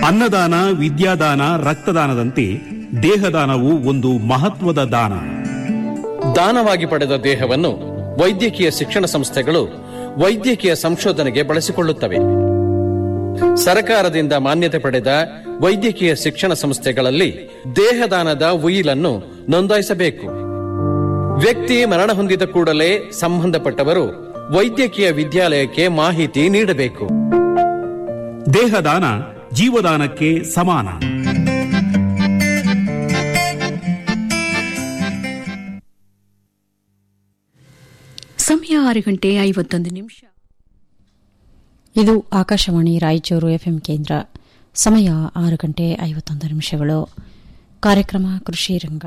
ಅನ್ನದಾನ ವಿದ್ಯಾದಾನ ರಕ್ತದಾನದಂತೆ ದೇಹದಾನವು ಒಂದು ಮಹತ್ವದ ದಾನ ದಾನವಾಗಿ ಪಡೆದ ದೇಹವನ್ನು ವೈದ್ಯಕೀಯ ಶಿಕ್ಷಣ ಸಂಸ್ಥೆಗಳು ವೈದ್ಯಕೀಯ ಸಂಶೋಧನೆಗೆ ಬಳಸಿಕೊಳ್ಳುತ್ತವೆ ಸರಕಾರದಿಂದ ಮಾನ್ಯತೆ ಪಡೆದ ವೈದ್ಯಕೀಯ ಶಿಕ್ಷಣ ಸಂಸ್ಥೆಗಳಲ್ಲಿ ದೇಹದಾನದ ಉಯಿಲನ್ನು ನೋಂದಾಯಿಸಬೇಕು ವ್ಯಕ್ತಿ ಮರಣ ಹೊಂದಿದ ಕೂಡಲೇ ಸಂಬಂಧಪಟ್ಟವರು ವೈದ್ಯಕೀಯ ವಿದ್ಯಾಲಯಕ್ಕೆ ಮಾಹಿತಿ ನೀಡಬೇಕು ದೇಹದಾನ ಜೀವದಾನಕ್ಕೆ ಸಮಾನ ಸಮಯ ಆರು ಗಂಟೆ ಐವತ್ತೊಂದು ನಿಮಿಷ ಇದು ಆಕಾಶವಾಣಿ ರಾಯಚೂರು ಎಫ್ಎಂ ಕೇಂದ್ರ ಸಮಯ ಆರು ಗಂಟೆ ಐವತ್ತೊಂದು ನಿಮಿಷಗಳು ಕಾರ್ಯಕ್ರಮ ಕೃಷಿ ರಂಗ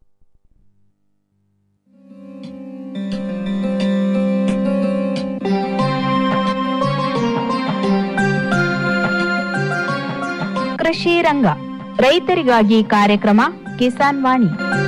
ಕೃಷಿ ರಂಗ ರೈತರಿಗಾಗಿ ಕಾರ್ಯಕ್ರಮ ಕಿಸಾನ್ ವಾಣಿ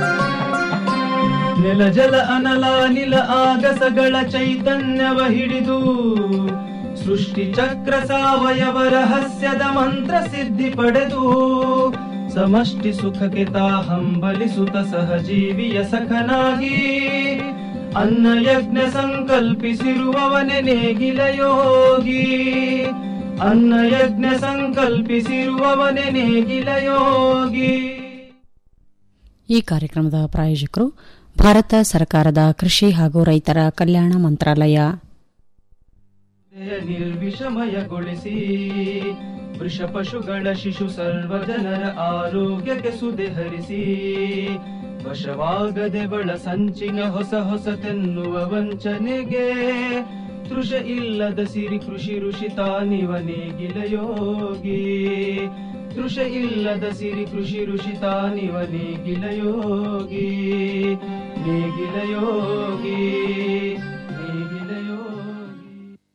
ನೆಲ ಜಲ ಅನಲ ನಿಲ ಆಗಸಗಳ ಚೈತನ್ಯವ ಹಿಡಿದು ಸೃಷ್ಟಿ ಚಕ್ರ ಸಾವಯವ ರಹಸ್ಯದ ಮಂತ್ರ ಸಿದ್ಧಿ ಪಡೆದು ಸಮಷ್ಟಿ ಸುಖಕ್ಕೆ ತಾ ಹಂಬಲಿಸುತ್ತ ಸಹಜೀವಿಯ ಸಖನಾಗಿ ಅನ್ನ ಯಜ್ಞ ಸಂಕಲ್ಪಿಸಿರುವವನೆ ನೇಗಿಲ ಯೋಗಿ ಅನ್ನ ಯಜ್ಞ ಸಂಕಲ್ಪಿಸಿರುವವನೆ ನೇಗಿಲ ಯೋಗಿ ಈ ಕಾರ್ಯಕ್ರಮದ ಪ್ರಾಯೋಜಕರು ಭಾರತ ಸರ್ಕಾರದ ಕೃಷಿ ಹಾಗೂ ರೈತರ ಕಲ್ಯಾಣ ಮಂತ್ರಾಲಯ ದೇಹ ನಿರ್ವಿಷಮಯಗೊಳಿಸಿ ವೃಷ ಪಶುಗಳ ಶಿಶು ಸರ್ವ ಜನರ ಆರೋಗ್ಯಕ್ಕೆ ಸುದೆ ಹರಿಸಿ ವಶವಾಗದೆ ಬಳ ಸಂಚಿನ ಹೊಸ ಹೊಸತೆನ್ನುವ ವಂಚನೆಗೆ ತೃಷ ಇಲ್ಲದ ಸಿರಿ ಕೃಷಿ ಋಷಿ ತಾನಿವ ನೇಗಿಲ ಯೋಗಿ ತೃಷ ಇಲ್ಲದ ಸಿರಿ ಕೃಷಿ ಋಷಿ ತಾನಿವ ನೇಗಿಲ ಯೋಗಿ ನೇಗಿಲ ಯೋಗಿ ನೇಗಿಲ ಯೋಗಿ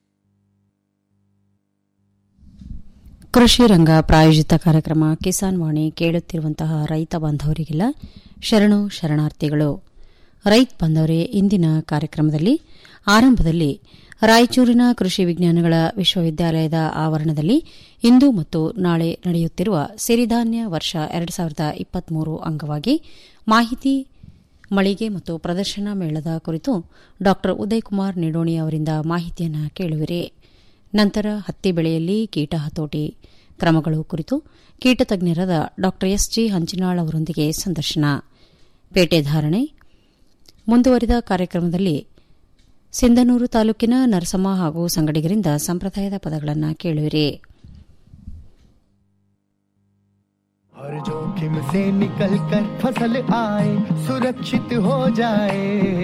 ಕೃಷಿ ರಂಗ ಪ್ರಾಯೋಜಿತ ಕಾರ್ಯಕ್ರಮ ಕಿಸಾನ್ ವಾಣಿ ಕೇಳುತ್ತಿರುವಂತಹ ರೈತ ಬಾಂಧವರಿಗೆಲ್ಲ ಶರಣು ಶರಣಾರ್ಥಿಗಳು ರೈತ ಬಾಂಧವರೇ ಇಂದಿನ ಕಾರ್ಯಕ್ರಮದಲ್ಲಿ ಆರಂಭದಲ್ಲಿ ರಾಯಚೂರಿನ ಕೃಷಿ ವಿಜ್ಞಾನಗಳ ವಿಶ್ವವಿದ್ಯಾಲಯದ ಆವರಣದಲ್ಲಿ ಇಂದು ಮತ್ತು ನಾಳೆ ನಡೆಯುತ್ತಿರುವ ಸಿರಿಧಾನ್ಯ ವರ್ಷ ಎರಡು ಸಾವಿರದ ಇಪ್ಪತ್ಮೂರು ಅಂಗವಾಗಿ ಮಾಹಿತಿ ಮಳಿಗೆ ಮತ್ತು ಪ್ರದರ್ಶನ ಮೇಳದ ಕುರಿತು ಡಾ ಉದಯಕುಮಾರ್ ನಿಡೋಣಿ ಅವರಿಂದ ಮಾಹಿತಿಯನ್ನು ಕೇಳುವಿರಿ ನಂತರ ಹತ್ತಿ ಬೆಳೆಯಲ್ಲಿ ಕೀಟ ಹತೋಟಿ ಕ್ರಮಗಳು ಕುರಿತು ಕೀಟ ತಜ್ಞರಾದ ಡಾ ಎಸ್ಜಿ ಹಂಚಿನಾಳ್ ಅವರೊಂದಿಗೆ ಸಂದರ್ಶನ ಪೇಟೆ ಧಾರಣೆ ಮುಂದುವರಿದ ಕಾರ್ಯಕ್ರಮದಲ್ಲಿ ಸಿಂಧನೂರು ತಾಲೂಕಿನ ನರಸಮ್ಮ ಹಾಗೂ ಸಂಗಡಿಗರಿಂದ ಸಂಪ್ರದಾಯದ ಪದಗಳನ್ನು ಕೇಳುವಿರಿ हर जोखिम से निकल कर फसल आए सुरक्षित हो जाए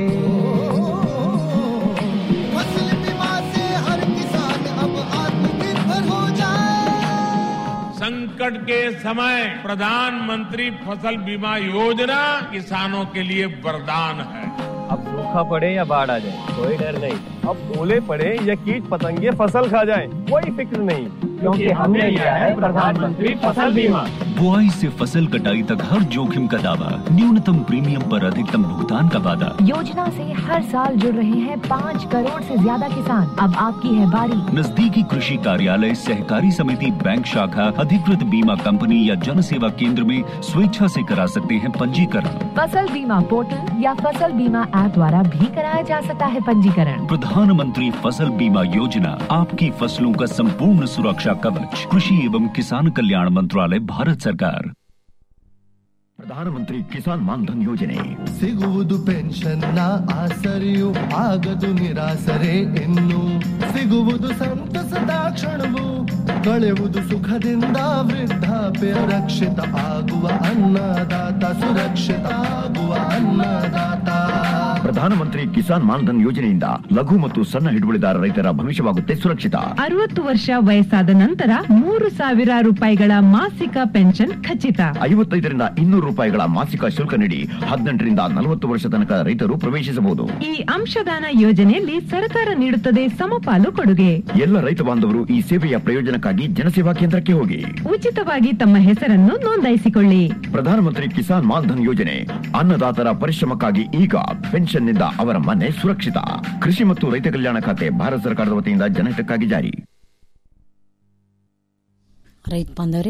फसल बीमा से हर किसान अब आत्मनिर्भर हो जाए संकट के समय प्रधानमंत्री फसल बीमा योजना किसानों के लिए वरदान है अब सूखा पड़े या बाढ़ आ जाए कोई डर नहीं अब ओले पड़े या कीट पतंगे फसल खा जाए कोई फिक्र नहीं क्योंकि हमने लिया है प्रधानमंत्री फसल बीमा बुआई से फसल कटाई तक हर जोखिम का दावा न्यूनतम प्रीमियम पर अधिकतम भुगतान का वादा योजना से हर साल जुड़ रहे हैं पाँच करोड़ से ज्यादा किसान अब आपकी है बारी नजदीकी कृषि कार्यालय सहकारी समिति बैंक शाखा अधिकृत बीमा कंपनी या जन सेवा केंद्र में स्वेच्छा से करा सकते हैं पंजीकरण फसल बीमा पोर्टल या फसल बीमा ऐप द्वारा भी कराया जा सकता है पंजीकरण प्रधानमंत्री फसल बीमा योजना आपकी फसलों का संपूर्ण सुरक्षा कवच कृषि एवं किसान कल्याण मंत्रालय भारत सरकार ಪ್ರಧಾನಮಂತ್ರಿ ಕಿಸಾನ್ ಮಾನ್ಧನ್ ಯೋಜನೆ ಸಿಗುವುದು ಪೆನ್ಷನ್ನ ಆಸರೆಯು ಆಗದು ನಿರಾಸರೆ ಇನ್ನು ಸಿಗುವುದು ಸಂತಸದ ಕ್ಷಣವು ಕಳೆಯುವುದು ಸುಖದಿಂದ ವೃದ್ಧಾಪ್ಯ ರಕ್ಷಿತ ಆಗುವ ಅನ್ನದಾತ ಸುರಕ್ಷಿತ ಆಗುವ ಅನ್ನದಾತ ಪ್ರಧಾನಮಂತ್ರಿ ಕಿಸಾನ್ ಮಾನ್ಧನ್ ಯೋಜನೆಯಿಂದ ಲಘು ಮತ್ತು ಸಣ್ಣ ಹಿಡುವಳಿದಾರ ರೈತರ ಭವಿಷ್ಯವಾಗುತ್ತೆ ಸುರಕ್ಷಿತ ಅರವತ್ತು ವರ್ಷ ವಯಸ್ಸಾದ ನಂತರ ಮೂರು ಸಾವಿರ ರೂಪಾಯಿಗಳ ಮಾಸಿಕ ಪೆನ್ಷನ್ ಖಚಿತ ಐವತ್ತೈದರಿಂದ ಇನ್ನೂರು ರೂಪಾಯಿಗಳ ಮಾಸಿಕ ಶುಲ್ಕ ನೀಡಿ ಹದಿನೆಂಟರಿಂದ ನಲವತ್ತು ವರ್ಷ ತನಕ ರೈತರು ಪ್ರವೇಶಿಸಬಹುದು ಈ ಅಂಶದಾನ ಯೋಜನೆಯಲ್ಲಿ ಸರ್ಕಾರ ನೀಡುತ್ತದೆ ಸಮಪಾಲು ಕೊಡುಗೆ ಎಲ್ಲ ರೈತ ಬಾಂಧವರು ಈ ಸೇವೆಯ ಪ್ರಯೋಜನಕ್ಕಾಗಿ ಜನಸೇವಾ ಕೇಂದ್ರಕ್ಕೆ ಹೋಗಿ ಉಚಿತವಾಗಿ ತಮ್ಮ ಹೆಸರನ್ನು ನೋಂದಾಯಿಸಿಕೊಳ್ಳಿ ಪ್ರಧಾನಮಂತ್ರಿ ಕಿಸಾನ್ ಮಾನ್ಧನ್ ಯೋಜನೆ ಅನ್ನದಾತರ ಪರಿಶ್ರಮಕ್ಕಾಗಿ ಈಗ ಪೆನ್ಷನ್ನಿಂದ ಅವರ ಮನೆ ಸುರಕ್ಷಿತ ಕೃಷಿ ಮತ್ತು ರೈತ ಕಲ್ಯಾಣ ಖಾತೆ ಭಾರತ ಸರ್ಕಾರದ ವತಿಯಿಂದ ಜನಹಿತಕ್ಕಾಗಿ ಜಾರಿ ರೈತ ಬಾಂಧವರೇ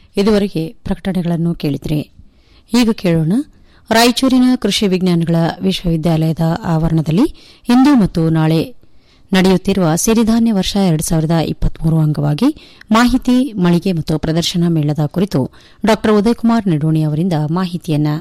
ಇದುವರೆಗೆ ಪ್ರಕಟಣೆಗಳನ್ನು ಕೇಳಿದ್ರಿ ಈಗ ಕೇಳೋಣ ರಾಯಚೂರಿನ ಕೃಷಿ ವಿಜ್ಞಾನಗಳ ವಿಶ್ವವಿದ್ಯಾಲಯದ ಆವರಣದಲ್ಲಿ ಇಂದು ಮತ್ತು ನಾಳೆ ನಡೆಯುತ್ತಿರುವ ಸಿರಿಧಾನ್ಯ ವರ್ಷ ಎರಡು ಸಾವಿರದ ಇಪ್ಪತ್ಮೂರು ಅಂಗವಾಗಿ ಮಾಹಿತಿ ಮಳಿಗೆ ಮತ್ತು ಪ್ರದರ್ಶನ ಮೇಳದ ಕುರಿತು ಡಾ ಉದಯಕುಮಾರ್ ನಿಡೋಣಿ ಅವರಿಂದ ಮಾಹಿತಿಯನ್ನ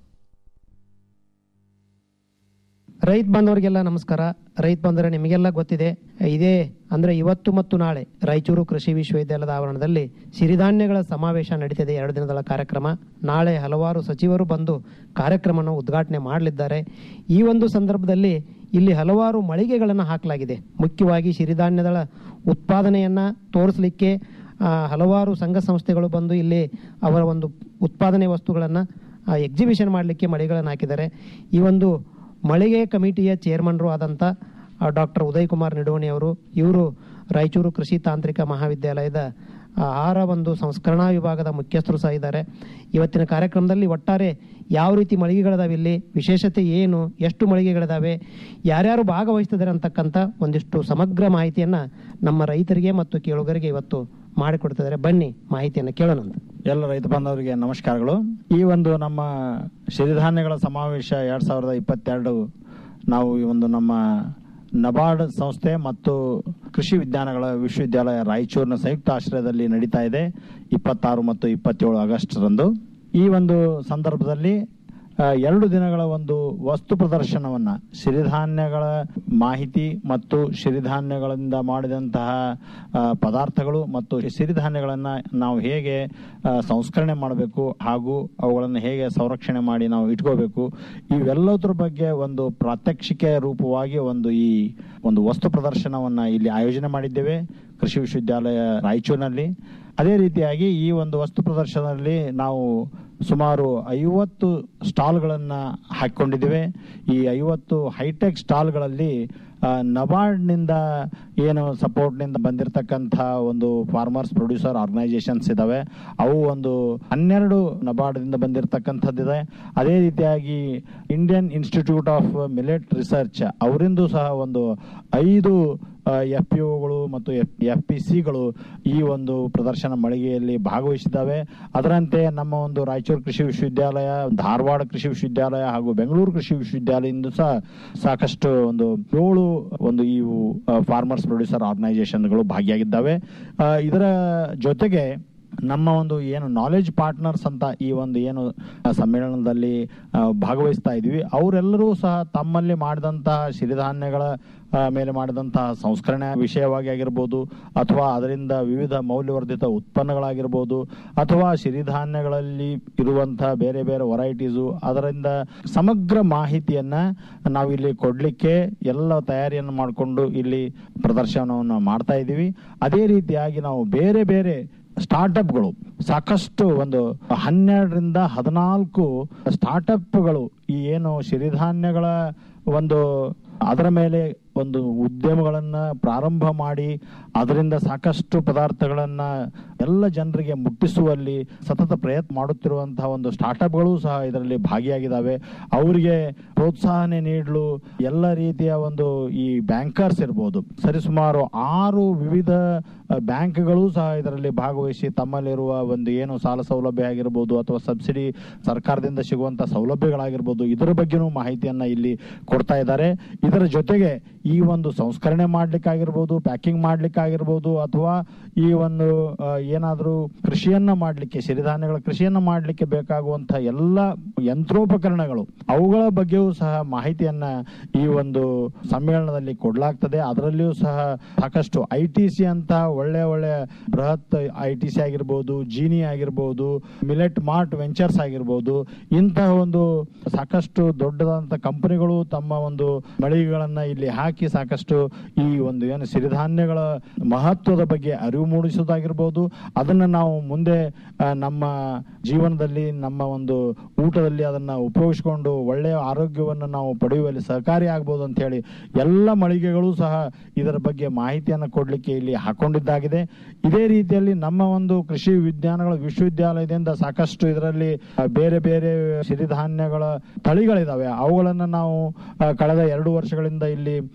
ರೈತ ಬಾಂಧವರಿಗೆಲ್ಲ ನಮಸ್ಕಾರ ರೈತ ಬಂದರೆ ನಿಮಗೆಲ್ಲ ಗೊತ್ತಿದೆ ಇದೇ ಅಂದ್ರೆ ಇವತ್ತು ಮತ್ತು ನಾಳೆ ರಾಯಚೂರು ಕೃಷಿ ವಿಶ್ವವಿದ್ಯಾಲಯದ ಆವರಣದಲ್ಲಿ ಸಿರಿಧಾನ್ಯಗಳ ಸಮಾವೇಶ ನಡೀತಿದೆ ಎರಡು ದಿನಗಳ ಕಾರ್ಯಕ್ರಮ ನಾಳೆ ಹಲವಾರು ಸಚಿವರು ಬಂದು ಕಾರ್ಯಕ್ರಮವನ್ನು ಉದ್ಘಾಟನೆ ಮಾಡಲಿದ್ದಾರೆ ಈ ಒಂದು ಸಂದರ್ಭದಲ್ಲಿ ಇಲ್ಲಿ ಹಲವಾರು ಮಳಿಗೆಗಳನ್ನು ಹಾಕಲಾಗಿದೆ ಮುಖ್ಯವಾಗಿ ಸಿರಿಧಾನ್ಯಗಳ ಉತ್ಪಾದನೆಯನ್ನ ತೋರಿಸಲಿಕ್ಕೆ ಆ, ಹಲವಾರು ಸಂಘ ಸಂಸ್ಥೆಗಳು ಬಂದು ಇಲ್ಲಿ ಅವರ ಒಂದು ಉತ್ಪಾದನೆ ವಸ್ತುಗಳನ್ನು ಎಕ್ಸಿಬಿಷನ್ ಮಾಡಲಿಕ್ಕೆ ಮಳಿಗೆಗಳನ್ನು ಹಾಕಿದ್ದಾರೆ ಈ ಒಂದು ಮಳಿಗೆ ಕಮಿಟಿಯ ಚೇರ್ಮನ್ರು ಆದಂಥ ಡಾಕ್ಟರ್ ಉದಯ್ ಕುಮಾರ್ ನಿಡೋಣಿ ಅವರು ಇವರು ರಾಯಚೂರು ಕೃಷಿ ತಾಂತ್ರಿಕ ಮಹಾವಿದ್ಯಾಲಯದ ಆ, ಆಹಾರ ಒಂದು ಸಂಸ್ಕರಣಾ ವಿಭಾಗದ ಮುಖ್ಯಸ್ಥರು ಸಹ ಇದ್ದಾರೆ ಇವತ್ತಿನ ಕಾರ್ಯಕ್ರಮದಲ್ಲಿ ಒಟ್ಟಾರೆ ಯಾವ ರೀತಿ ಮಳಿಗೆಗಳಿದಾವೆ ಇಲ್ಲಿ ವಿಶೇಷತೆ ಏನು ಎಷ್ಟು ಮಳಿಗೆಗಳಿದಾವೆ ಯಾರ್ಯಾರು ಭಾಗವಹಿಸ್ತಿದ್ದಾರೆ ಅಂತಕ್ಕಂಥ ಒಂದಿಷ್ಟು ಸಮಗ್ರ ಮಾಹಿತಿಯನ್ನ ನಮ್ಮ ರೈತರಿಗೆ ಮತ್ತು ಕೇಳುಗರಿಗೆ ಇವತ್ತು ಮಾಡಿಕೊಡ್ತಿದ್ದಾರೆ ಬನ್ನಿ ಮಾಹಿತಿಯನ್ನು ಕೇಳೋಣ ಎಲ್ಲ ರೈತ ಬಾಂಧವರಿಗೆ ನಮಸ್ಕಾರಗಳು ಈ ಒಂದು ನಮ್ಮ ಸಿರಿಧಾನ್ಯಗಳ ಸಮಾವೇಶ ಎರಡ್ ಸಾವಿರದ ಇಪ್ಪತ್ತೆರಡು ನಾವು ಈ ಒಂದು ನಮ್ಮ ನಬಾರ್ಡ್ ಸಂಸ್ಥೆ ಮತ್ತು ಕೃಷಿ ವಿಜ್ಞಾನಗಳ ವಿಶ್ವವಿದ್ಯಾಲಯ ರಾಯಚೂರಿನ ಸಂಯುಕ್ತ ಆಶ್ರಯದಲ್ಲಿ ನಡೀತಾ ಇದೆ ಇಪ್ಪತ್ತಾರು ಮತ್ತು ಇಪ್ಪತ್ತೇಳು ಆಗಸ್ಟ್ ರಂದು ಈ ಒಂದು ಸಂದರ್ಭದಲ್ಲಿ ಆ, ಎರಡು ದಿನಗಳ ಒಂದು ವಸ್ತು ಪ್ರದರ್ಶನವನ್ನ ಸಿರಿಧಾನ್ಯಗಳ ಮಾಹಿತಿ ಮತ್ತು ಸಿರಿಧಾನ್ಯಗಳಿಂದ ಮಾಡಿದಂತಹ ಆ, ಪದಾರ್ಥಗಳು ಮತ್ತು ಸಿರಿಧಾನ್ಯಗಳನ್ನ ನಾವು ಹೇಗೆ ಆ, ಸಂಸ್ಕರಣೆ ಮಾಡಬೇಕು ಹಾಗೂ ಅವುಗಳನ್ನು ಹೇಗೆ ಸಂರಕ್ಷಣೆ ಮಾಡಿ ನಾವು ಇಟ್ಕೋಬೇಕು ಇವೆಲ್ಲದರ ಬಗ್ಗೆ ಒಂದು ಪ್ರಾತ್ಯಕ್ಷಿಕೆ ರೂಪವಾಗಿ ಒಂದು ಈ ಒಂದು ವಸ್ತು ಪ್ರದರ್ಶನವನ್ನ ಇಲ್ಲಿ ಆಯೋಜನೆ ಮಾಡಿದ್ದೇವೆ ಕೃಷಿ ವಿಶ್ವವಿದ್ಯಾಲಯ ರಾಯಚೂರಿನಲ್ಲಿ ಅದೇ ರೀತಿಯಾಗಿ ಈ ಒಂದು ವಸ್ತು ಪ್ರದರ್ಶನದಲ್ಲಿ ನಾವು ಸುಮಾರು ಐವತ್ತು ಸ್ಟಾಲ್ಗಳನ್ನು ಹಾಕಿಕೊಂಡಿದ್ದೇವೆ ಈ ಐವತ್ತು ಹೈಟೆಕ್ ಸ್ಟಾಲ್ಗಳಲ್ಲಿ ಆ, ನಬಾರ್ಡ್ನಿಂದ ಏನು ಸಪೋರ್ಟ್ನಿಂದ ಬಂದಿರತಕ್ಕಂಥ ಒಂದು ಫಾರ್ಮರ್ಸ್ ಪ್ರೊಡ್ಯೂಸರ್ ಆರ್ಗನೈಸೇಷನ್ಸ್ ಇದಾವೆ ಅವು ಒಂದು ಹನ್ನೆರಡು ನಬಾರ್ಡ್ದಿಂದ ಬಂದಿರತಕ್ಕಂಥದ್ದಿದೆ ಅದೇ ರೀತಿಯಾಗಿ Indian Institute of millet research ಅವರಿಂದು ಸಹ ಒಂದು ಐದು ಎಫ್ ಪಿ ಒಗಳು ಮತ್ತು ಎಫ್ ಪಿ ಸಿಗಳು ಈ ಒಂದು ಪ್ರದರ್ಶನ ಮಳಿಗೆಯಲ್ಲಿ ಭಾಗವಹಿಸಿದ್ದಾವೆ ಅದರಂತೆ ನಮ್ಮ ಒಂದು ರಾಯಚೂರು ಕೃಷಿ ವಿಶ್ವವಿದ್ಯಾಲಯ ಧಾರವಾಡ ಕೃಷಿ ವಿಶ್ವವಿದ್ಯಾಲಯ ಹಾಗೂ ಬೆಂಗಳೂರು ಕೃಷಿ ವಿಶ್ವವಿದ್ಯಾಲಯದಿಂದ ಸಹ ಸಾಕಷ್ಟು ಒಂದು ಏಳು ಒಂದು ಈ ಫಾರ್ಮರ್ಸ್ ಪ್ರೊಡ್ಯೂಸರ್ ಆರ್ಗನೈಸೇಷನ್ಗಳು ಭಾಗಿಯಾಗಿದ್ದಾವೆ ಆ, ಇದರ ಜೊತೆಗೆ ನಮ್ಮ ಒಂದು ಏನು ನಾಲೆಜ್ ಪಾರ್ಟ್ನರ್ಸ್ ಅಂತ ಈ ಒಂದು ಏನು ಆ, ಸಮ್ಮೇಳನದಲ್ಲಿ ಆ, ಭಾಗವಹಿಸ್ತಾ ಇದೀವಿ ಅವರೆಲ್ಲರೂ ಸಹ ತಮ್ಮಲ್ಲಿ ಮಾಡಿದಂತಹ ಸಿರಿಧಾನ್ಯಗಳ ಆ, ಮೇಲೆ ಮಾಡಿದಂತಹ ಸಂಸ್ಕರಣೆ ವಿಷಯವಾಗಿ ಆಗಿರ್ಬೋದು ಅಥವಾ ಅದರಿಂದ ವಿವಿಧ ಮೌಲ್ಯವರ್ಧಿತ ಉತ್ಪನ್ನಗಳಾಗಿರ್ಬೋದು ಅಥವಾ ಸಿರಿಧಾನ್ಯಗಳಲ್ಲಿ ಇರುವಂತಹ ಬೇರೆ ಬೇರೆ ವೆರೈಟೀಸು ಅದರಿಂದ ಸಮಗ್ರ ಮಾಹಿತಿಯನ್ನ ನಾವಿಲ್ಲಿ ಕೊಡ್ಲಿಕ್ಕೆ ಎಲ್ಲ ತಯಾರಿಯನ್ನು ಮಾಡಿಕೊಂಡು ಇಲ್ಲಿ ಪ್ರದರ್ಶನವನ್ನು ಮಾಡ್ತಾ ಇದ್ದೀವಿ ಅದೇ ರೀತಿಯಾಗಿ ನಾವು ಬೇರೆ ಬೇರೆ ಸ್ಟಾರ್ಟ್ಅಪ್ಗಳು ಸಾಕಷ್ಟು ಒಂದು ಹನ್ನೆರಡರಿಂದ ಹದಿನಾಲ್ಕು ಸ್ಟಾರ್ಟ್ಅಪ್ಗಳು ಈ ಏನು ಸಿರಿಧಾನ್ಯಗಳ ಒಂದು ಅದರ ಮೇಲೆ ಒಂದು ಉದ್ಯಮಗಳನ್ನ ಪ್ರಾರಂಭ ಮಾಡಿ ಅದರಿಂದ ಸಾಕಷ್ಟು ಪದಾರ್ಥಗಳನ್ನ ಎಲ್ಲ ಜನರಿಗೆ ಮುಟ್ಟಿಸುವಲ್ಲಿ ಸತತ ಪ್ರಯತ್ನ ಮಾಡುತ್ತಿರುವಂತಹ ಒಂದು ಸ್ಟಾರ್ಟ್ಅಪ್ಗಳು ಸಹ ಇದರಲ್ಲಿ ಭಾಗಿಯಾಗಿದ್ದಾವೆ ಅವರಿಗೆ ಪ್ರೋತ್ಸಾಹನೆ ನೀಡಲು ಎಲ್ಲ ರೀತಿಯ ಒಂದು ಈ ಬ್ಯಾಂಕರ್ಸ್ ಇರ್ಬೋದು ಸರಿಸುಮಾರು ಆರು ವಿವಿಧ ಅ, ಬ್ಯಾಂಕ್ಗಳು ಸಹ ಇದರಲ್ಲಿ ಭಾಗವಹಿಸಿ ತಮ್ಮಲ್ಲಿರುವ ಒಂದು ಏನು ಸಾಲ ಸೌಲಭ್ಯ ಆಗಿರ್ಬೋದು ಅಥವಾ ಸಬ್ಸಿಡಿ ಸರ್ಕಾರದಿಂದ ಸಿಗುವಂತ ಸೌಲಭ್ಯಗಳಾಗಿರ್ಬೋದು ಇದರ ಬಗ್ಗೆನೂ ಮಾಹಿತಿಯನ್ನ ಇಲ್ಲಿ ಕೊಡ್ತಾ ಇದ್ದಾರೆ ಇದರ ಜೊತೆಗೆ ಈ ಒಂದು ಸಂಸ್ಕರಣೆ ಮಾಡ್ಲಿಕ್ಕಾಗಿರ್ಬೋದು ಪ್ಯಾಕಿಂಗ್ ಮಾಡ್ಲಿಕ್ಕಾಗಿರ್ಬೋದು ಅಥವಾ ಈ ಒಂದು ಆ, ಏನಾದ್ರೂ ಕೃಷಿಯನ್ನ ಮಾಡ್ಲಿಕ್ಕೆ ಸಿರಿಧಾನ್ಯಗಳ ಕೃಷಿಯನ್ನ ಮಾಡ್ಲಿಕ್ಕೆ ಬೇಕಾಗುವಂತಹ ಎಲ್ಲ ಯಂತ್ರೋಪಕರಣಗಳು ಅವುಗಳ ಬಗ್ಗೆಯೂ ಸಹ ಮಾಹಿತಿಯನ್ನ ಈ ಒಂದು ಸಮ್ಮೇಳನದಲ್ಲಿ ಕೊಡ್ಲಾಗ್ತದೆ ಅದರಲ್ಲಿಯೂ ಸಹ ಸಾಕಷ್ಟು ಐ ಟಿ ಸಿ ಅಂತ ಒಳ್ಳೆ ಒಳ್ಳೆ ಬೃಹತ್ ಐ ಟಿ ಸಿ ಆಗಿರ್ಬೋದು ಜೀನಿ ಆಗಿರ್ಬೋದು ಮಿಲೆಟ್ ಮಾರ್ಟ್ ವೆಂಚರ್ಸ್ ಆಗಿರ್ಬೋದು ಇಂತಹ ಒಂದು ಸಾಕಷ್ಟು ದೊಡ್ಡದಾದಂತ ಕಂಪನಿಗಳು ತಮ್ಮ ಒಂದು ಮಳಿಗೆಗಳನ್ನ ಇಲ್ಲಿ ಹಾಕಿ ಸಾಕಷ್ಟು ಈ ಒಂದು ಏನು ಸಿರಿಧಾನ್ಯಗಳ ಮಹತ್ವದ ಬಗ್ಗೆ ಅರಿವು ಮೂಡಿಸೋದಾಗಿರ್ಬೋದು ಅದನ್ನ ನಾವು ಮುಂದೆ ಆ, ನಮ್ಮ ಜೀವನದಲ್ಲಿ ನಮ್ಮ ಒಂದು ಊಟದಲ್ಲಿ ಅದನ್ನ ಉಪಯೋಗಿಸಿಕೊಂಡು ಒಳ್ಳೆಯ ಆರೋಗ್ಯವನ್ನು ನಾವು ಪಡೆಯುವಲ್ಲಿ ಸಹಕಾರಿ ಆಗ್ಬೋದು ಅಂತ ಹೇಳಿ ಎಲ್ಲ ಮಳಿಗೆಗಳು ಸಹ ಇದರ ಬಗ್ಗೆ ಮಾಹಿತಿಯನ್ನು ಕೊಡಲಿಕ್ಕೆ ಇಲ್ಲಿ ಹಾಕೊಂಡಿದ್ದಾಗಿದೆ ಇದೇ ರೀತಿಯಲ್ಲಿ ನಮ್ಮ ಒಂದು ಕೃಷಿ ವಿಜ್ಞಾನಗಳ ವಿಶ್ವವಿದ್ಯಾಲಯದಿಂದ ಸಾಕಷ್ಟು ಇದರಲ್ಲಿ ಆ, ಬೇರೆ ಬೇರೆ ಸಿರಿಧಾನ್ಯಗಳ ತಳಿಗಳಿದಾವೆ ಅವುಗಳನ್ನ ನಾವು ಆ, ಕಳೆದ ಎರಡು ವರ್ಷಗಳಿಂದ ಇಲ್ಲಿ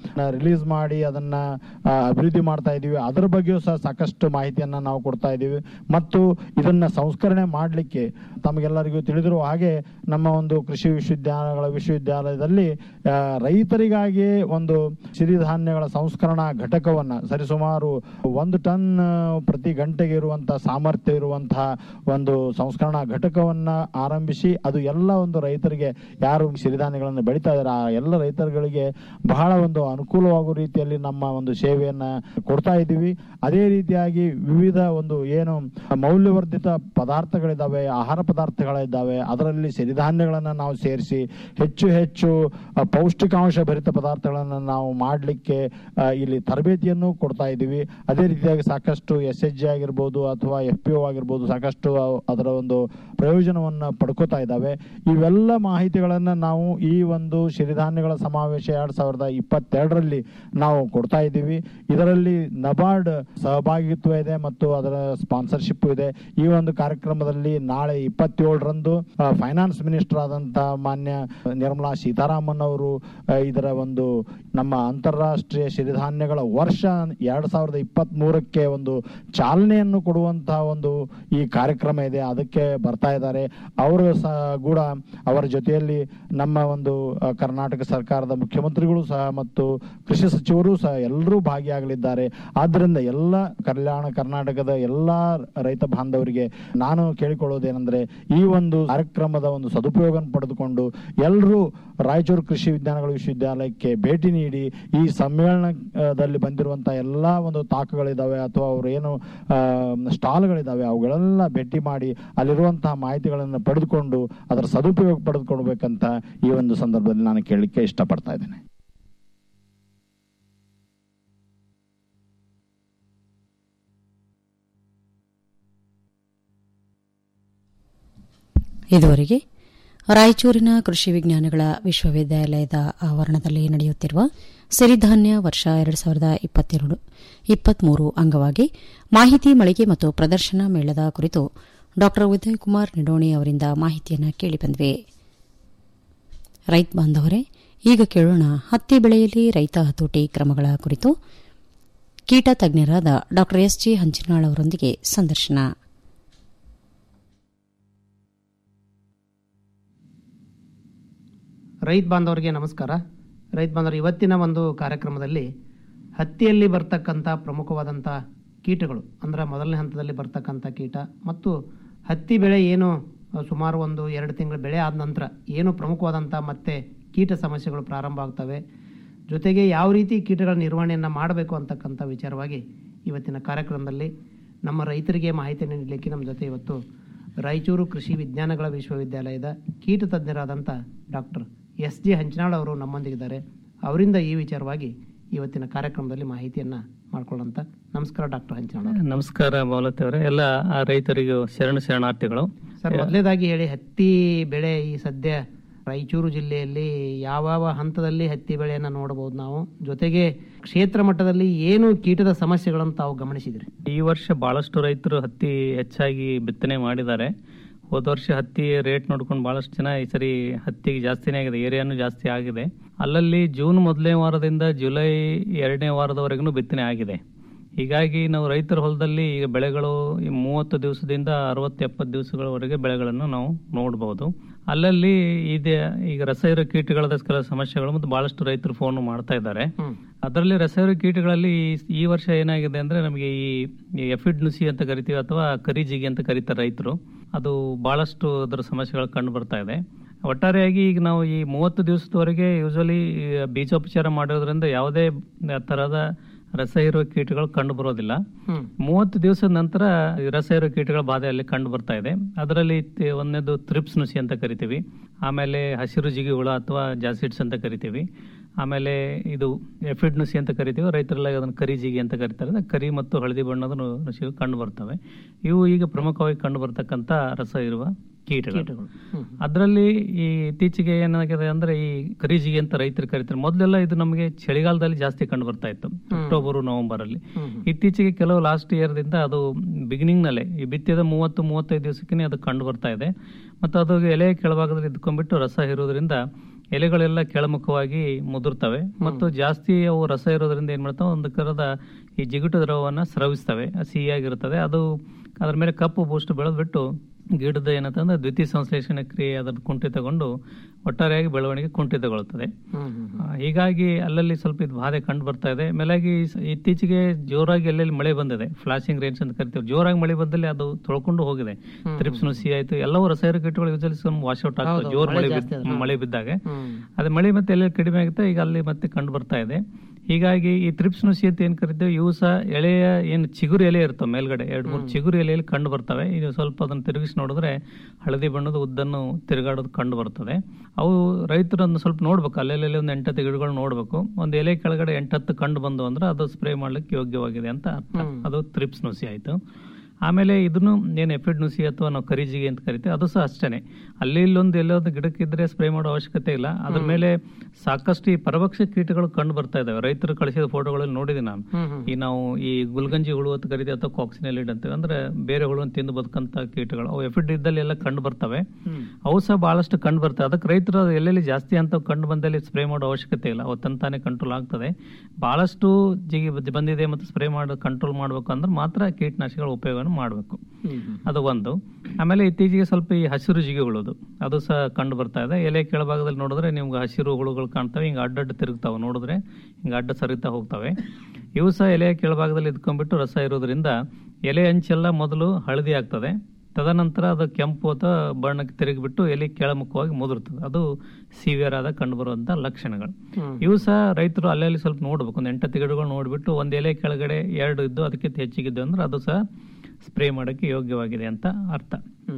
ರಿಲೀಸ್ ಮಾಡಿ ಅದನ್ನ ಆ, ಅಭಿವೃದ್ಧಿ ಮಾಡ್ತಾ ಇದೀವಿ ಅದರ ಬಗ್ಗೆಯೂ ಸಹ ಸಾಕಷ್ಟು ಮಾಹಿತಿಯನ್ನ ನಾವು ಕೊಡ್ತಾ ಇದ್ದೀವಿ ಮತ್ತು ಇದನ್ನ ಸಂಸ್ಕರಣೆ ಮಾಡಲಿಕ್ಕೆ ತಮಗೆಲ್ಲರಿಗೂ ತಿಳಿದಿರುವ ಹಾಗೆ ನಮ್ಮ ಒಂದು ಕೃಷಿ ವಿಶ್ವವಿದ್ಯಾಲಯಗಳ ವಿಶ್ವವಿದ್ಯಾಲಯದಲ್ಲಿ ಆ, ರೈತರಿಗಾಗಿ ಒಂದು ಸಿರಿಧಾನ್ಯಗಳ ಸಂಸ್ಕರಣಾ ಘಟಕವನ್ನ ಸರಿಸುಮಾರು ಒಂದು ಟನ್ ಆ, ಪ್ರತಿ ಗಂಟೆಗೆ ಇರುವಂತಹ ಸಾಮರ್ಥ್ಯ ಇರುವಂತಹ ಒಂದು ಸಂಸ್ಕರಣಾ ಘಟಕವನ್ನ ಆರಂಭಿಸಿ ಅದು ಎಲ್ಲ ಒಂದು ರೈತರಿಗೆ ಯಾರು ಸಿರಿಧಾನ್ಯಗಳನ್ನು ಬೆಳೀತಾ ಇದ್ದಾರೆ ಆ ಎಲ್ಲ ರೈತರುಗಳಿಗೆ ಬಹಳ ಒಂದು ಅನುಕೂಲವಾಗುವ ರೀತಿಯಲ್ಲಿ ನಮ್ಮ ಒಂದು ಸೇವೆಯನ್ನ ಕೊಡ್ತಾ ಇದ್ದೀವಿ ಅದೇ ರೀತಿಯಾಗಿ ವಿವಿಧ ಒಂದು ಏನು ಮೌಲ್ಯವರ್ಧಿತ ಪದಾರ್ಥಗಳಿದ್ದಾವೆ ಆಹಾರ ಪದಾರ್ಥಗಳಿದ್ದಾವೆ ಅದರಲ್ಲಿ ಸಿರಿಧಾನ್ಯಗಳನ್ನ ನಾವು ಸೇರಿಸಿ ಹೆಚ್ಚು ಹೆಚ್ಚು ಆ, ಪೌಷ್ಟಿಕಾಂಶ ಭರಿತ ಪದಾರ್ಥಗಳನ್ನು ನಾವು ಮಾಡಲಿಕ್ಕೆ ಇಲ್ಲಿ ತರಬೇತಿಯನ್ನು ಕೊಡ್ತಾ ಇದ್ದೀವಿ ಅದೇ ರೀತಿಯಾಗಿ ಸಾಕಷ್ಟು ಎಸ್ ಎಚ್ ಜಿ ಆಗಿರ್ಬೋದು ಅಥವಾ ಎಫ್ ಪಿ ಒ ಆಗಿರ್ಬೋದು ಸಾಕಷ್ಟು ಅವ್- ಅದರ ಒಂದು ಪ್ರಯೋಜನವನ್ನು ಪಡ್ಕೋತಾ ಇದ್ದಾವೆ ಇವೆಲ್ಲ ಮಾಹಿತಿಗಳನ್ನ ನಾವು ಈ ಒಂದು ಸಿರಿಧಾನ್ಯಗಳ ಸಮಾವೇಶ ಎರಡ್ ಸಾವಿರದ ಇಪ್ಪತ್ತೆರಡರಲ್ಲಿ ನಾವು ಕೊಡ್ತಾ ಇದ್ದೀವಿ ಇದರಲ್ಲಿ ನಬಾರ್ಡ್ ಸಹಭಾಗಿತ್ವ ಇದೆ ಮತ್ತು ಅದರ ಸ್ಪಾನ್ಸರ್ಶಿಪ್ ಇದೆ ಈ ಒಂದು ಕಾರ್ಯಕ್ರಮದಲ್ಲಿ ನಾಳೆ ಇಪ್ಪತ್ತೇಳರಂದು ಫೈನಾನ್ಸ್ ಮಿನಿಸ್ಟರ್ ಆದಂತಹ ಮಾನ್ಯ ನಿರ್ಮಲಾ ಸೀತಾರಾಮನ್ ಅವರು ಆ, ಇದರ ಒಂದು ನಮ್ಮ ಅಂತಾರಾಷ್ಟ್ರೀಯ ಸಿರಿಧಾನ್ಯಗಳ ವರ್ಷ ಎರಡ್ ಸಾವಿರದ ಇಪ್ಪತ್ತ್ ಮೂರಕ್ಕೆ ಒಂದು ಚಾಲನೆಯನ್ನು ಕೊಡುವಂತಹ ಒಂದು ಈ ಕಾರ್ಯಕ್ರಮ ಇದೆ ಅದಕ್ಕೆ ಬರ್ತಾ ಇದ್ದಾರೆ ಅವರು ಸಹ ಕೂಡ ಅವರ ಜೊತೆಯಲ್ಲಿ ನಮ್ಮ ಒಂದು ಆ, ಕರ್ನಾಟಕ ಸರ್ಕಾರದ ಮುಖ್ಯಮಂತ್ರಿಗಳು ಸಹ ಮತ್ತು ಕೃಷಿ ಸಚಿವರು ಸಹ ಎಲ್ಲರೂ ಭಾಗಿಯಾಗಲಿದ್ದಾರೆ ಆದ್ದರಿಂದ ಎಲ್ಲ ಕಲ್ಯಾಣ ಕರ್ನಾಟಕದ ಎಲ್ಲಾ ರೈತ ಬಾಂಧವರಿಗೆ ನಾನು ಕೇಳಿಕೊಳ್ಳೋದೇನೆಂದ್ರೆ ಈ ಒಂದು ಕಾರ್ಯಕ್ರಮದ ಒಂದು ಸದುಪಯೋಗ ಪಡೆದುಕೊಂಡು ಎಲ್ಲರೂ ರಾಯಚೂರು ಕೃಷಿ ವಿಜ್ಞಾನಗಳ ವಿಶ್ವವಿದ್ಯಾಲಯಕ್ಕೆ ಭೇಟಿ ನೀಡಿ ಈ ಸಮ್ಮೇಳನದಲ್ಲಿ ಬಂದಿರುವಂತಹ ಎಲ್ಲಾ ಒಂದು ತಾಕುಗಳಿದಾವೆ ಅಥವಾ ಅವ್ರ ಏನು ಆ, ಸ್ಟಾಲ್ಗಳಿದಾವೆ ಅವುಗಳೆಲ್ಲ ಭೇಟಿ ಮಾಡಿ ಅಲ್ಲಿರುವಂತಹ ಮಾಹಿತಿಗಳನ್ನು ಪಡೆದುಕೊಂಡು ಅದರ ಸದುಪಯೋಗ ಪಡೆದುಕೊಳ್ಬೇಕಂತ ಈ ಒಂದು ಸಂದರ್ಭದಲ್ಲಿ ನಾನು ಕೇಳಲಿಕ್ಕೆ ಇಷ್ಟಪಡ್ತಾ ಇದ್ದೇನೆ ಇದುವರೆಗೆ ರಾಯಚೂರಿನ ಕೃಷಿ ವಿಜ್ಞಾನಗಳ ವಿಶ್ವವಿದ್ಯಾಲಯದ ಆವರಣದಲ್ಲಿ ನಡೆಯುತ್ತಿರುವ ಸಿರಿಧಾನ್ಯ ವರ್ಷ ಎರಡು ಸಾವಿರದ ಇಪ್ಪತ್ತೆರಡು ಇಪ್ಪತ್ಮೂರು ಅಂಗವಾಗಿ ಮಾಹಿತಿ ಮಳಿಗೆ ಮತ್ತು ಪ್ರದರ್ಶನ ಮೇಳದ ಕುರಿತು ಡಾ ಉದಯ್ ಕುಮಾರ್ ನಿಡೋಣಿ ಅವರಿಂದ ಮಾಹಿತಿಯನ್ನು ಕೇಳಿಬಂದ್ವಿ ರೈತ ಬಾಂಧವರೇ ಈಗ ಕೇಳೋಣ ಹತ್ತಿ ಬೆಳೆಯಲ್ಲಿ ರೈತ ಹತೋಟಿ ಕ್ರಮಗಳ ಕುರಿತು ಕೀಟ ತಜ್ಞರಾದ ಡಾ ಎಸ್ ಜಿ ಹಂಚಿನಾಳ್ ಅವರೊಂದಿಗೆ ಸಂದರ್ಶನ ರೈತ ಬಾಂಧವರಿಗೆ ನಮಸ್ಕಾರ ರೈತ ಬಾಂಧವರು ಇವತ್ತಿನ ಒಂದು ಕಾರ್ಯಕ್ರಮದಲ್ಲಿ ಹತ್ತಿಯಲ್ಲಿ ಬರ್ತಕ್ಕಂಥ ಪ್ರಮುಖವಾದಂಥ ಕೀಟಗಳು ಅಂದರೆ ಮೊದಲನೇ ಹಂತದಲ್ಲಿ ಬರ್ತಕ್ಕಂಥ ಕೀಟ ಮತ್ತು ಹತ್ತಿ ಬೆಳೆ ಏನು ಅ, ಸುಮಾರು ಒಂದು ಎರಡು ತಿಂಗಳ ಬೆಳೆ ಆದ ನಂತರ ಏನು ಪ್ರಮುಖವಾದಂಥ ಮತ್ತೆ ಕೀಟ ಸಮಸ್ಯೆಗಳು ಪ್ರಾರಂಭ ಆಗ್ತವೆ ಜೊತೆಗೆ ಯಾವ ರೀತಿ ಕೀಟಗಳ ನಿರ್ವಹಣೆಯನ್ನು ಮಾಡಬೇಕು ಅಂತಕ್ಕಂಥ ವಿಚಾರವಾಗಿ ಇವತ್ತಿನ ಕಾರ್ಯಕ್ರಮದಲ್ಲಿ ನಮ್ಮ ರೈತರಿಗೆ ಮಾಹಿತಿಯನ್ನು ನೀಡಲಿಕ್ಕೆ ನಮ್ಮ ಜೊತೆ ಇವತ್ತು ರಾಯಚೂರು ಕೃಷಿ ವಿಜ್ಞಾನಗಳ ವಿಶ್ವವಿದ್ಯಾಲಯದ ಕೀಟ ತಜ್ಞರಾದಂಥ ಡಾಕ್ಟರ್ ಎಸ್ ಜಿ ಹಂಚನಾಳ್ ಅವರು ನಮ್ಮೊಂದಿಗಿದ್ದಾರೆ ಅವರಿಂದ ಈ ವಿಚಾರವಾಗಿ ಇವತ್ತಿನ ಕಾರ್ಯಕ್ರಮದಲ್ಲಿ ಮಾಹಿತಿಯನ್ನ ಮಾಡ್ಕೊಳ್ಳೋಂತ ನಮಸ್ಕಾರ ಡಾಕ್ಟರ್ ಹಂಚನಾಳ್ ಅವರು. ನಮಸ್ಕಾರ ಮಾಲತಿ ಅವರೇ ಎಲ್ಲ ಆ ರೈತರಿಗೂ ಶರಣ ಶರಣಾರ್ಥಿಗಳು ಸರ್ ಮೊದಲೇದಾಗಿ ಹೇಳಿ ಹತ್ತಿ ಬೆಳೆ ಈ ಸದ್ಯ ರಾಯಚೂರು ಜಿಲ್ಲೆಯಲ್ಲಿ ಯಾವ ಹಂತದಲ್ಲಿ ಹತ್ತಿ ಬೆಳೆಯನ್ನ ನೋಡಬಹುದು ನಾವು ಜೊತೆಗೆ ಕ್ಷೇತ್ರ ಮಟ್ಟದಲ್ಲಿ ಏನು ಕೀಟದ ಸಮಸ್ಯೆಗಳನ್ನು ತಾವು ಗಮನಿಸಿದ್ರಿ ಈ ವರ್ಷ ಬಹಳಷ್ಟು ರೈತರು ಹತ್ತಿ ಹೆಚ್ಚಾಗಿ ಬಿತ್ತನೆ ಮಾಡಿದ್ದಾರೆ ಹೋದ ವರ್ಷ ಹತ್ತಿ ರೇಟ್ ನೋಡ್ಕೊಂಡು ಬಹಳಷ್ಟು ಜನ ಈ ಸರಿ ಹತ್ತಿಗೆ ಜಾಸ್ತಿನೇ ಆಗಿದೆ ಏರಿಯಾನು ಜಾಸ್ತಿ ಆಗಿದೆ ಅಲ್ಲಲ್ಲಿ ಜೂನ್ ಮೊದಲನೇ ವಾರದಿಂದ ಜುಲೈ ಎರಡನೇ ವಾರದವರೆಗೂ ಬಿತ್ತನೆ ಆಗಿದೆ ಹೀಗಾಗಿ ನಾವು ರೈತರ ಹೊಲದಲ್ಲಿ ಈಗ ಬೆಳೆಗಳು ಈ ಮೂವತ್ತು ದಿವಸದಿಂದ ಅರವತ್ತು ಎಪ್ಪತ್ತು ದಿವಸಗಳವರೆಗೆ ಬೆಳೆಗಳನ್ನು ನಾವು ನೋಡಬಹುದು ಅಲ್ಲಲ್ಲಿ ಇದೆ ಈಗ ರಸಾಯನ ಕೀಟಗಳ ಕೆಲ ಸಮಸ್ಯೆಗಳು ಮತ್ತು ಬಹಳಷ್ಟು ರೈತರು ಫೋನ್ ಮಾಡ್ತಾ ಇದ್ದಾರೆ ಅದರಲ್ಲಿ ರಸಾಯನ ಕೀಟಗಳಲ್ಲಿ ಈ- ಈ ವರ್ಷ ಏನಾಗಿದೆ ಅಂದ್ರೆ ನಮಗೆ ಈ ಎಫಿಡ್ ನುಸಿ ಅಂತ ಕರಿತೀವಿ ಅಥವಾ ಕರಿಜಿಗಿ ಅಂತ ಕರೀತಾರೆ ರೈತರು ಅದು ಬಹಳಷ್ಟು ಅದರ ಸಮಸ್ಯೆಗಳು ಕಂಡು ಬರ್ತಾ ಇದೆ ಒಟ್ಟಾರೆಯಾಗಿ ಈಗ ನಾವು ಈ ಮೂವತ್ತು ದಿವಸದವರೆಗೆ ಯೂಶಲಿ ಬೀಜೋಪಚಾರ ಮಾಡೋದ್ರಿಂದ ಯಾವುದೇ ತರಹದ ರಸಹೀರುವ ಕೀಟಗಳು ಕಂಡು ಬರೋದಿಲ್ಲ ಮೂವತ್ತು ದಿವಸದ ನಂತರ ಈ ರಸಹೀರುವ ಕೀಟಗಳ ಬಾಧೆ ಅಲ್ಲಿ ಕಂಡು ಬರ್ತಾ ಇದೆ ಅದರಲ್ಲಿ ತಿ- ಒಂದನೇದು ಥ್ರಿಪ್ಸ್ ನುಸಿ ಅಂತ ಕರಿತೀವಿ ಆಮೇಲೆ ಹಸಿರು ಜಿಗಿ ಹುಳ ಅಥವಾ ಜಾಸಿಡ್ಸ್ ಅಂತ ಕರಿತೀವಿ ಆಮೇಲೆ ಇದು ಎಫಿಡ್ ನುಸಿ ಅಂತ ಕರಿತೀವಿ ರೈತರೆಲ್ಲ ಅದನ್ನು ಕರಿ ಜಿಗಿ ಅಂತ ಕರೀತಾರೆ ಅದು ಕರಿ ಮತ್ತು ಹಳದಿ ಬಣ್ಣದ ನು- ನುಸಿಗಳು ಕಂಡು ಬರ್ತವೆ ಇವು ಈಗ ಪ್ರಮುಖವಾಗಿ ಕಂಡು ಬರ್ತಕ್ಕಂಥ ರಸ ಇರುವ ಕೀಟಗಳು ಅದರಲ್ಲಿ ಈ ಇತ್ತೀಚೆಗೆ ಏನಾಗಿದೆ ಅಂದ್ರೆ ಈ ಕರಿಜಿಗೆ ಅಂತ ರೈತರು ಕರೀತಾರೆ ಮೊದಲೆಲ್ಲ ಇದು ನಮಗೆ ಚಳಿಗಾಲದಲ್ಲಿ ಜಾಸ್ತಿ ಕಂಡು ಬರ್ತಾ ಇತ್ತು ಅಕ್ಟೋಬರ್ ನವೆಂಬರ್ ಅಲ್ಲಿ ಇತ್ತೀಚೆಗೆ ಕೆಲವು ಲಾಸ್ಟ್ ಇಯರ್ ದಿಂದ ಅದು ಬಿಗಿನಿಂಗ್ ನಲ್ಲೇ ಈ ಬಿತ್ತಿದ ಮೂವತ್ತು ಮೂವತ್ತೈದು ದಿವಸಕ್ಕೆ ಅದು ಕಂಡು ಬರ್ತಾ ಇದೆ ಮತ್ತು ಅದು ಎಲೆ ಕೆಳಭಾಗದಲ್ಲಿ ಇದ್ಕೊಂಡ್ಬಿಟ್ಟು ರಸ ಇರೋದ್ರಿಂದ ಎಲೆಗಳೆಲ್ಲ ಕೆಳಮುಖವಾಗಿ ಮುದುರ್ತವೆ ಮತ್ತು ಜಾಸ್ತಿ ಅವು ರಸ ಇರೋದ್ರಿಂದ ಏನ್ ಮಾಡ್ತಾವೆ ಒಂದು ಕರದ ಈ ಜಿಗುಟು ದ್ರವವನ್ನ ಸ್ರವಿಸ್ತವೆ ಅದು ಸಿಹಿಯಾಗಿರುತ್ತದೆ ಅದು ಅದ್ರ ಮೇಲೆ ಕಪ್ಪು ಬೂಸ್ಟ್ ಬೆಳೆದು ಬಿಟ್ಟು ಗಿಡದ ಏನಂತಂದ್ರೆ ದ್ವಿತೀಯ ಸಂಶ್ಲೇಷಣೆ ಕ್ರಿಯೆ ಅದರ ಕುಂಠಿತಗೊಂಡು ಒಟ್ಟಾರೆಯಾಗಿ ಬೆಳವಣಿಗೆ ಕುಂಠಿತಗೊಳ್ಳುತ್ತದೆ ಆ, ಹೀಗಾಗಿ ಅಲ್ಲಲ್ಲಿ ಸ್ವಲ್ಪ ಇದು ಬಾಧೆ ಕಂಡು ಬರ್ತಾ ಇದೆ ಮೇಲಾಗಿ ಸ- ಇತ್ತೀಚೆಗೆ ಜೋರಾಗಿ ಎಲ್ಲೆಲ್ಲಿ ಮಳೆ ಬಂದಿದೆ ಫ್ಲಾಶಿಂಗ್ ರೇಂಜ್ ಅಂತ ಕರಿತೀವಿ ಜೋರಾಗಿ ಮಳೆ ಬಂದಲ್ಲಿ ಅದು ತೊಳ್ಕೊಂಡು ಹೋಗಿದೆ ತ್ರಿಪ್ಸ್ ನುಸಿ ಆಯ್ತು ಎಲ್ಲವೂ ರಸಾಯನಿಕ ಕೀಟಗಳು ಯೂಸಲಿ ವಾಶ್ ಔಟ್ ಆಗ್ತವೆ ಹೌದು, ಜೋರ್ ಮಳೆ ಮಳೆ ಜಾಸ್ತಿ ಬಿದ್ದ- ಆದ್ರೆ. ಮಳೆ ಬಿದ್ದಾಗ ಹ್ಮ್. ಅದೇ ಮಳೆ ಮತ್ತೆ ಎಲ್ಲೆಲ್ಲಿ ಕಡಿಮೆ ಆಗುತ್ತೆ ಈಗ ಅಲ್ಲಿ ಮತ್ತೆ ಕಂಡು ಬರ್ತಾ ಇದೆ ಹೀಗಾಗಿ ಈ ತ್ರಿಪ್ಸ್ ನುಸಿ ಅಂತ ಏನ್ ಕರಿತೀವಿ ಇವು ಸಹ ಎಳೆಯ ಏನು ಚಿಗುರು ಎಲೆ ಇರ್ತವೆ ಮೇಲ್ಗಡೆ ಎರಡು ಮೂರು ಚಿಗುರು ಎಲೆಯಲ್ಲಿ ಕಂಡು ಬರ್ತವೆ ಇದು ಸ್ವಲ್ಪ ಅದನ್ನು ತಿರುಗಿಸಿ ನೋಡಿದ್ರೆ ಹಳದಿ ಬಣ್ಣದ ಉದ್ದನ್ನು ತಿರುಗಾಡೋದು ಕಂಡು ಬರ್ತದೆ ಅವು ರೈತರನ್ನು ಸ್ವಲ್ಪ ನೋಡ್ಬೇಕು ಅಲ್ಲೆಲ್ಲೆಲ್ಲಿ ಒಂದು ಎಂಟತ್ತು ಗಿಡಗಳು ನೋಡ್ಬೇಕು ಒಂದು ಎಲೆ ಕೆಳಗಡೆ ಎಂಟತ್ತು ಕಂಡು ಬಂದು ಅಂದ್ರೆ ಅದು ಸ್ಪ್ರೇ ಮಾಡ್ಲಿಕ್ಕೆ ಯೋಗ್ಯವಾಗಿದೆ ಅಂತ ಅರ್ಥ ಅದು ತ್ರಿಪ್ಸ್ ನುಸಿ ಆಯ್ತು ಆಮೇಲೆ ಇದನ್ನು ಏನು ಎಫಿಡ್ ನುಸಿ ಅಥವಾ ನಾವು ಕರಿಜಿಗೆ ಅಂತ ಕರಿತೀವಿ ಅದು ಸಹ ಅಷ್ಟೇನೆ ಅಲ್ಲಿ ಇಲ್ಲೊಂದು ಎಲ್ಲೊಂದು ಗಿಡಕ್ಕಿದ್ರೆ ಸ್ಪ್ರೇ ಮಾಡೋ ಅವಶ್ಯಕತೆ ಇಲ್ಲ ಅದ್ರ ಮೇಲೆ ಸಾಕಷ್ಟು ಈ ಪರಭಕ್ಷ ಕೀಟಗಳು ಕಂಡು ಬರ್ತಾ ಇದಾವೆ ರೈತರು ಕಳಿಸಿದ ಫೋಟೋಗಳಲ್ಲಿ ನೋಡಿದ್ದೀನಿ ನಾನು ಈ ನಾವು ಈ ಗುಲ್ಗಂಜಿ ಹುಳು ಅಂತ ಕರಿತೀವಿ ಅಥವಾ ಕಾಕ್ಸಿನೆಲಿಡ್ ಅಂತೀವಿ ಅಂದ್ರೆ ಬೇರೆ ಹುಳು ತಿಂದು ಬದುಕಂತ ಕೀಟಗಳು ಅವು ಎಫಿಡ್ ಇದ್ದಲ್ಲಿ ಎಲ್ಲ ಕಂಡು ಬರ್ತವೆ ಅವು ಸಹ ಬಹಳಷ್ಟು ಕಂಡು ಬರ್ತವೆ ಅದಕ್ಕೆ ರೈತರು ಅದು ಎಲ್ಲೆಲ್ಲಿ ಜಾಸ್ತಿ ಅಂತ ಕಂಡು ಬಂದಲ್ಲಿ ಸ್ಪ್ರೇ ಮಾಡೋ ಅವಶ್ಯಕತೆ ಇಲ್ಲ ಅವು ತಂತಾನೆ ಕಂಟ್ರೋಲ್ ಆಗ್ತದೆ ಬಹಳಷ್ಟು ಜಿಗಿ ಬಂದಿದೆ ಮತ್ತು ಸ್ಪ್ರೇ ಮಾಡಿ ಕಂಟ್ರೋಲ್ ಮಾಡ್ಬೇಕು ಅಂದ್ರೆ ಮಾತ್ರ ಕೀಟನಾಶಕಗಳ ಉಪಯೋಗವನ್ನು ಮಾಡಬೇಕು ಅದು ಒಂದು ಆಮೇಲೆ ಇತ್ತೀಚೆಗೆ ಸ್ವಲ್ಪ ಈ ಹಸಿರು ಜಿಗಿಗಳದು ಅದು ಸಹ ಕಂಡು ಬರ್ತಾ ಇದೆ ಎಲೆ ಕೆಳಭಾಗದಲ್ಲಿ ನೋಡಿದ್ರೆ ನಿಮ್ಗೆ ಹಸಿರು ಹುಳುಗಳು ಕಾಣ್ತವೆ ಹಿಂಗೆ ಅಡ್ಡಡ್ಡ ತಿರುಗ್ತಾವೆ ನೋಡಿದ್ರೆ ಹಿಂಗೆ ಅಡ್ಡ ಸರಿತಾ ಹೋಗ್ತವೆ ಇವು ಸಹ ಎಲೆಯ ಕೆಳಭಾಗದಲ್ಲಿ ಇದ್ಕೊಂಡ್ಬಿಟ್ಟು ರಸ ಇರೋದ್ರಿಂದ ಎಲೆ ಅಂಚೆಲ್ಲ ಮೊದಲು ಹಳದಿ ಆಗ್ತದೆ ತದನಂತರ ಅದು ಕೆಂಪು ಅಥವಾ ಬಣ್ಣಕ್ಕೆ ತಿರುಗಿಬಿಟ್ಟು ಎಲೆ ಕೆಳಮುಖವಾಗಿ ಮುದುರ್ತದೆ ಅದು ಸಿವಿಯರ್ ಆದ ಕಂಡುಬರುವಂತ ಲಕ್ಷಣಗಳು ಇವು ಸಹ ರೈತರು ಅಲ್ಲಲ್ಲಿ ಸ್ವಲ್ಪ ನೋಡ್ಬೇಕು ಒಂದು ಎಂಟತ್ತು ಗಿಡಗಳು ನೋಡ್ಬಿಟ್ಟು ಒಂದು ಎಲೆ ಕೆಳಗಡೆ ಎರಡು ಇದ್ದು ಅದಕ್ಕಿಂತ ಹೆಚ್ಚಿಗಿದ್ದು ಅಂದ್ರೆ ಅದು ಸಹ ಸ್ಪ್ರೇ ಮಾಡೋಕ್ಕೆ ಯೋಗ್ಯವಾಗಿದೆ ಅಂತ ಅರ್ಥ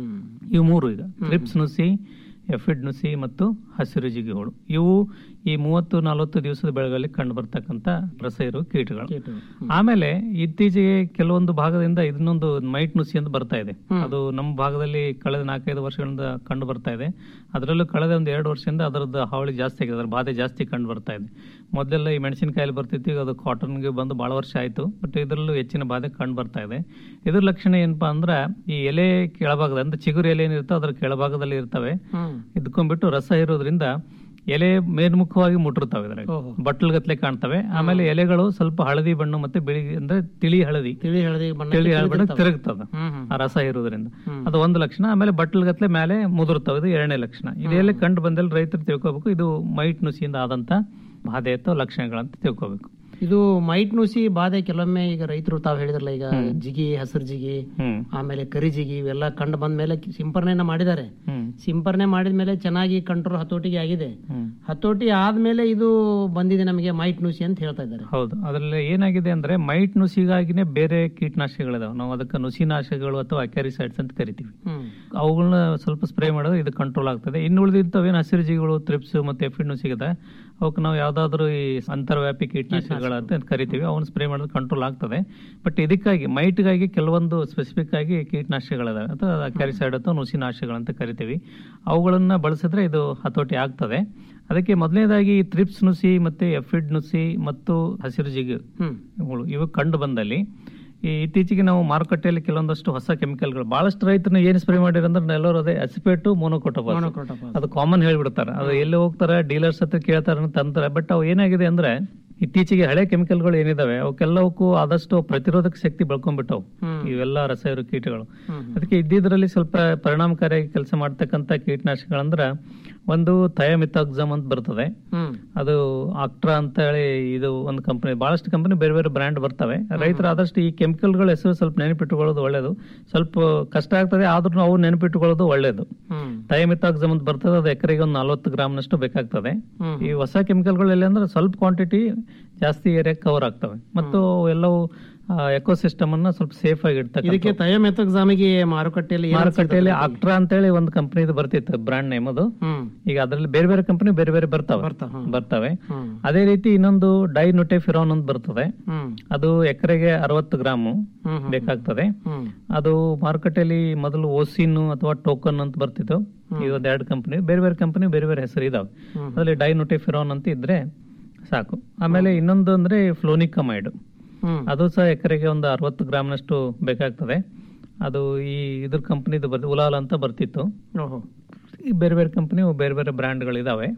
ಇವು ಮೂರು ಈಗ ಟ್ರಿಪ್ಸ್ ನುಸಿ ಎಫಿಡ್ ನುಸಿ ಮತ್ತು ಹಸಿರು ಜಿಗಿಗಳು ಇವು ಈ ಮೂವತ್ತು ನಲವತ್ತು ದಿವಸದ ಬೆಳೆಗಳಲ್ಲಿ ಕಂಡು ಬರ್ತಕ್ಕಂಥ ರಸ ಇರುವ ಕೀಟಗಳು ಆಮೇಲೆ ಇತ್ತೀಚೆಗೆ ಕೆಲವೊಂದು ಭಾಗದಿಂದ ಇದನ್ನೊಂದು ಮೈಟ್ ನುಸಿ ಅಂತ ಬರ್ತಾ ಇದೆ ಅದು ನಮ್ಮ ಭಾಗದಲ್ಲಿ ಕಳೆದ ನಾಲ್ಕೈದು ವರ್ಷಗಳಿಂದ ಕಂಡು ಬರ್ತಾ ಇದೆ ಅದರಲ್ಲೂ ಕಳೆದ ಒಂದು ಎರಡು ವರ್ಷದಿಂದ ಅದರದ್ದು ಹಾವಳಿ ಜಾಸ್ತಿ ಆಗಿದೆ ಅದರ ಬಾಧೆ ಜಾಸ್ತಿ ಕಂಡು ಬರ್ತಾ ಇದೆ ಮೊದಲೆಲ್ಲ ಈ ಮೆಣಸಿನಕಾಯಲ್ಲಿ ಬರ್ತಿತ್ತು ಈಗ ಅದು ಕಾಟನ್ಗೆ ಬಂದು ಬಹಳ ವರ್ಷ ಆಯ್ತು ಬಟ್ ಇದರಲ್ಲೂ ಹೆಚ್ಚಿನ ಬಾಧೆ ಕಂಡು ಬರ್ತಾ ಇದೆ ಇದ್ರ ಲಕ್ಷಣ ಏನಪ್ಪಾ ಅಂದ್ರೆ ಈ ಎಲೆ ಕೆಳಭಾಗದ ಅಂದ್ರೆ ಚಿಗುರು ಎಲೆ ಏನಿರುತ್ತೋ ಅದರ ಕೆಳಭಾಗದಲ್ಲಿ ಇರ್ತವೆ ಇದ್ಕೊಂಡ್ಬಿಟ್ಟು ರಸ ಇರೋದ್ರಿಂದ ಎಲೆ ಮೇಲ್ಮುಖವಾಗಿ ಮುಟ್ಟಿರ್ತಾವೆ ಇದ್ರಾಗ ಬಟ್ಲಗತ್ಲೆ ಕಾಣ್ತವೆ ಆಮೇಲೆ ಎಲೆಗಳು ಸ್ವಲ್ಪ ಹಳದಿ ಬಣ್ಣ ಮತ್ತೆ ಬಿಳಿ ಅಂದ್ರೆ ತಿಳಿ ಹಳದಿ ತಿಳಿ ಹಳದಿ ಬಣ್ಣ ತಿಳಿ ಹಳದಿ ಬಣ್ಣ ತಿರುಗ್ತದ ಆ ರಸ ಇರೋದ್ರಿಂದ ಅದು ಒಂದು ಲಕ್ಷಣ ಆಮೇಲೆ ಬಟ್ಲಗತ್ಲೆ ಮೇಲೆ ಮುದುರ್ತವೆ ಇದು ಎರಡನೇ ಲಕ್ಷಣ ಇದೆಲ್ಲ ಕಂಡು ಬಂದಲ್ಲಿ ರೈತರು ತಿಳ್ಕೊಬೇಕು ಇದು ಮೈಟ್ ನುಸಿಯಿಂದ ಆದಂತ ಬಾಧೆ ಅಥವಾ ಲಕ್ಷಣಗಳಂತ ತಿಳ್ಕೊಬೇಕು ಇದು ಮೈಟ್ ನುಸಿ ಬಾಧೆ ಕೆಲವೊಮ್ಮೆ ಈಗ ರೈತರು ತಾವು ಹೇಳಿದ್ರಲ್ಲ ಈಗ ಜಿಗಿ ಹಸಿರು ಜಿಗಿ ಹ್ಮ್ ಆಮೇಲೆ ಕರಿ ಜಿಗಿ ಇವೆಲ್ಲ ಕಂಡು ಬಂದ ಮೇಲೆ ಸಿಂಪರಣೆನ ಮಾಡಿದ್ದಾರೆ ಹ್ಮ್ ಸಿಂಪರಣೆ ಮಾಡಿದ ಮೇಲೆ ಚೆನ್ನಾಗಿ ಕಂಟ್ರೋಲ್ ಹತೋಟಿಗೆ ಆಗಿದೆ ಹ್ಮ್ ಹತೋಟಿ ಆದ್ಮೇಲೆ ಇದು ಬಂದಿದೆ ನಮಗೆ ಮೈಟ್ ನುಸಿ ಅಂತ ಹೇಳ್ತಾ ಇದ್ದಾರೆ ಹೌದು ಅದರಲ್ಲಿ ಏನಾಗಿದೆ ಅಂದ್ರೆ ಮೈಟ್ ನುಸಿಗಾಗಿನೇ ಬೇರೆ ಕೀಟನಾಶಕಗಳಿದಾವೆ ನಾವು ಅದಕ್ಕೆ ನುಸಿನಾಶಕಗಳು ಅಥವಾ ಅಕ್ಯಾರಿಸೈಡ್ಸ್ ಅಂತ ಕರಿತೀವಿ ಹ್ಮ್ ಅವುಗಳನ್ನ ಸ್ವಲ್ಪ ಸ್ಪ್ರೇ ಮಾಡೋದು ಇದು ಕಂಟ್ರೋಲ್ ಆಗ್ತದೆ ಇನ್ನು ಉಳಿದಿರ್ತವೇನು ಹಸಿರು ಜಿಗಳು ತ್ರಿಪ್ಸ್ ಮತ್ತೆ ಎಫಿಡ್ ನುಸಿಗಿದೆ ಅವಕ್ಕೆ ನಾವು ಯಾವ್ದಾದ್ರು ಈ ಅಂತರ್ವ್ಯಾಪಿ ಕೀಟನಾಶಕಗಳು ಅಂತ ಕರಿತೀವಿ ಅವನ್ನ ಸ್ಪ್ರೇ ಮಾಡೋದು ಕಂಟ್ರೋಲ್ ಆಗ್ತದೆ ಬಟ್ ಇದಕ್ಕಾಗಿ ಮೈಟ್ಗಾಗಿ ಕೆಲವೊಂದು ಸ್ಪೆಸಿಫಿಕ್ ಆಗಿ ಕೀಟನಾಶಕಗಳಿದಾವೆ ಅಥವಾ ಕ್ಯಾರಿಸೈಡ್ ಅಥವಾ ನುಸಿನಾಶಕಗಳು ಅಂತ ಕರಿತೀವಿ ಅವುಗಳನ್ನ ಬಳಸಿದ್ರೆ ಇದು ಹತೋಟಿ ಆಗ್ತದೆ ಅದಕ್ಕೆ ಮೊದಲನೇದಾಗಿ ಈ ತ್ರಿಪ್ಸ್ ನುಸಿ ಮತ್ತೆ ಎಫಿಡ್ ನುಸಿ ಮತ್ತು ಹಸಿರು ಜಿಗು ಇವುಗಳು ಇವು ಕಂಡು ಬಂದಲ್ಲಿ ಈ ಇತ್ತೀಚೆಗೆ ನಾವು ಮಾರುಕಟ್ಟೆಯಲ್ಲಿ ಕೆಲವೊಂದಷ್ಟು ಹೊಸ ಕೆಮಿಕಲ್ಗಳು ಬಹಳಷ್ಟು ರೈತರನ್ನ ಏನು ಸ್ಪ್ರೇ ಮಾಡಿರಂದ್ರೆ ಎಲ್ಲರೂ ಅದೇ ಅಸಿಪೇಟು ಮೋನೋಕೋಟೋಪಾಸ್ Monocotopas. ಅದು ಕಾಮನ್ ಹೇಳ್ಬಿಡ್ತಾರೆ ಅದು ಎಲ್ಲಿ ಹೋಗ್ತಾರೆ ಡೀಲರ್ಸ್ ಹತ್ರ ಕೇಳ್ತಾರೆ ತಂತಾರೆ ಬಟ್ ಅವು ಏನಾಗಿದೆ ಅಂದ್ರೆ ಇತ್ತೀಚೆಗೆ ಹಳೆ ಕೆಮಿಕಲ್ಗಳು ಏನಿದಾವೆ ಅವಕ್ಕೆಲ್ಲವಕ್ಕೂ ಆದಷ್ಟು ಪ್ರತಿರೋಧಕ ಶಕ್ತಿ ಬೆಳ್ಕೊಂಡ್ಬಿಟ್ಟವು ಇವೆಲ್ಲ ರಸಾಯನ ಕೀಟಗಳು ಅದಕ್ಕೆ ಇದ್ದಿದ್ರಲ್ಲಿ ಸ್ವಲ್ಪ ಪರಿಣಾಮಕಾರಿಯಾಗಿ ಕೆಲಸ ಮಾಡ್ತಕ್ಕಂಥ ಕೀಟನಾಶಕಗಳಂದ್ರ ಒಂದು ಥಯಾಮಿಥಾಕ್ಸಮ್ ಅಂತ ಬರ್ತದೆ ಹ್ಮ್ ಅದು ಆಕ್ಟ್ರಾ ಅಂತ ಹೇಳಿ ಇದು ಒಂದು ಕಂಪನಿ ಬಹಳಷ್ಟು ಕಂಪನಿ ಬೇರೆ ಬೇರೆ ಬ್ರ್ಯಾಂಡ್ ಬರ್ತವೆ ರೈತರು ಆದಷ್ಟು ಈ ಕೆಮಿಕಲ್ಗಳ ಹೆಸರು ಸ್ವಲ್ಪ ನೆನಪಿಟ್ಟುಕೊಳ್ಳೋದು ಒಳ್ಳೇದು ಸ್ವಲ್ಪ ಕಷ್ಟ ಆಗ್ತದೆ ಆದ್ರೂ ಅವು ನೆನಪಿಟ್ಟುಕೊಳ್ಳೋದು ಒಳ್ಳೇದು ಹ್ಮ್ ಥಯಾಮಿಥಾಕ್ಸಮ್ ಅಂತ ಬರ್ತದೆ ಅದು ಎಕರೆಗೆ ಒಂದು ನಲ್ವತ್ತು ಗ್ರಾಮ್ನಷ್ಟು ಬೇಕಾಗ್ತದೆ ಹ್ಮ್. ಈ ಹೊಸ ಕೆಮಿಕಲ್ಗಳು ಎಲ್ಲಿ ಅಂದ್ರೆ ಸ್ವಲ್ಪ ಕ್ವಾಂಟಿಟಿ ಜಾಸ್ತಿ ಏರಿಯಾ ಕವರ್ ಆಗ್ತವೆ ಮತ್ತು ಎಲ್ಲವೂ ಎಕೋಸಿಸ್ಟಮ್ ಅನ್ನ ಸ್ವಲ್ಪ ಸೇಫ್ ಆಗಿ ಇಡ್ತಕ್ಕಂಥ ಇದಕ್ಕೆ ತಯಮೆಥಕ್ಸಾಮಿಗೆ ಮಾರುಕಟ್ಟೆಯಲ್ಲಿ ಏನ್ ಮಾರುಕಟ್ಟೆಯಲ್ಲಿ ಸಿಗ್ತದೆ? ಆಕ್ಟ್ರಾ ಅಂತ ಹೇಳಿ ಒಂದು ಕಂಪನಿದು ಬರ್ತಿತ್ತು ಬ್ರಾಂಡ್ ನೇಮ್ ಅದು ಹ್ಮ್ ಈಗ ಅದರಲ್ಲಿ ಬೇರೆ ಬೇರೆ ಕಂಪನಿ ಬೇರೆ ಬೇರೆ ಬರ್ತಾವೆ ಬರ್ತಾವ್, ಹ್ಮ್. ಬರ್ತವೆ ಹ್ಮ್ ಅದೇ ರೀತಿ ಇನ್ನೊಂದು ಡೈನುಟೆಫಿರಾನ್ ಅಂತ ಬರ್ತದೆ ಹ್ಮ್ ಅದು ಎಕರೆಗೆ ಅರವತ್ತು ಗ್ರಾಮು ಹ್ಮ್ ಹ್ಮ್. ಬೇಕಾಗ್ತದೆ ಹ್ಮ್ ಅದು ಮಾರುಕಟ್ಟೆಯಲ್ಲಿ ಮೊದಲು ಓಸಿನ್ ಅಥವಾ ಟೋಕನ್ ಅಂತ ಬರ್ತಿತ್ತು ಈಗ ಒಂದ್ ಎರಡು ಕಂಪನಿ ಬೇರೆ ಬೇರೆ ಕಂಪನಿ ಬೇರೆ ಬೇರೆ ಹೆಸರು ಇದಾವೆ ಹ್ಮ್. ಅದರಲ್ಲಿ ಡೈನುಟೆಫಿರಾನ್ ಅಂತ ಇದ್ರೆ ಸಾಕು ಆಮೇಲೆ ಇನ್ನೊಂದು ಅಂದ್ರೆ ಫ್ಲೋನಿಕಮೈಡ್ ಹ್ಮ್ ಅದು ಸಹ ಎಕರೆಗೆ ಒಂದು ಅರವತ್ತು ಗ್ರಾಮ್ನಷ್ಟು ಬೇಕಾಗ್ತದೆ ಅದು ಈ ಇದ್ರ ಕಂಪನಿದು ಬರ್ತಿ ಉಲಾಲ್ ಅಂತ ಬರ್ತಿತ್ತು ಓಹೋ ಈ ಬೇರೆ ಬೇರೆ ಕಂಪನಿ ಬೇರೆ ಬೇರೆ ಬ್ರ್ಯಾಂಡ್ಗಳಿದಾವೆ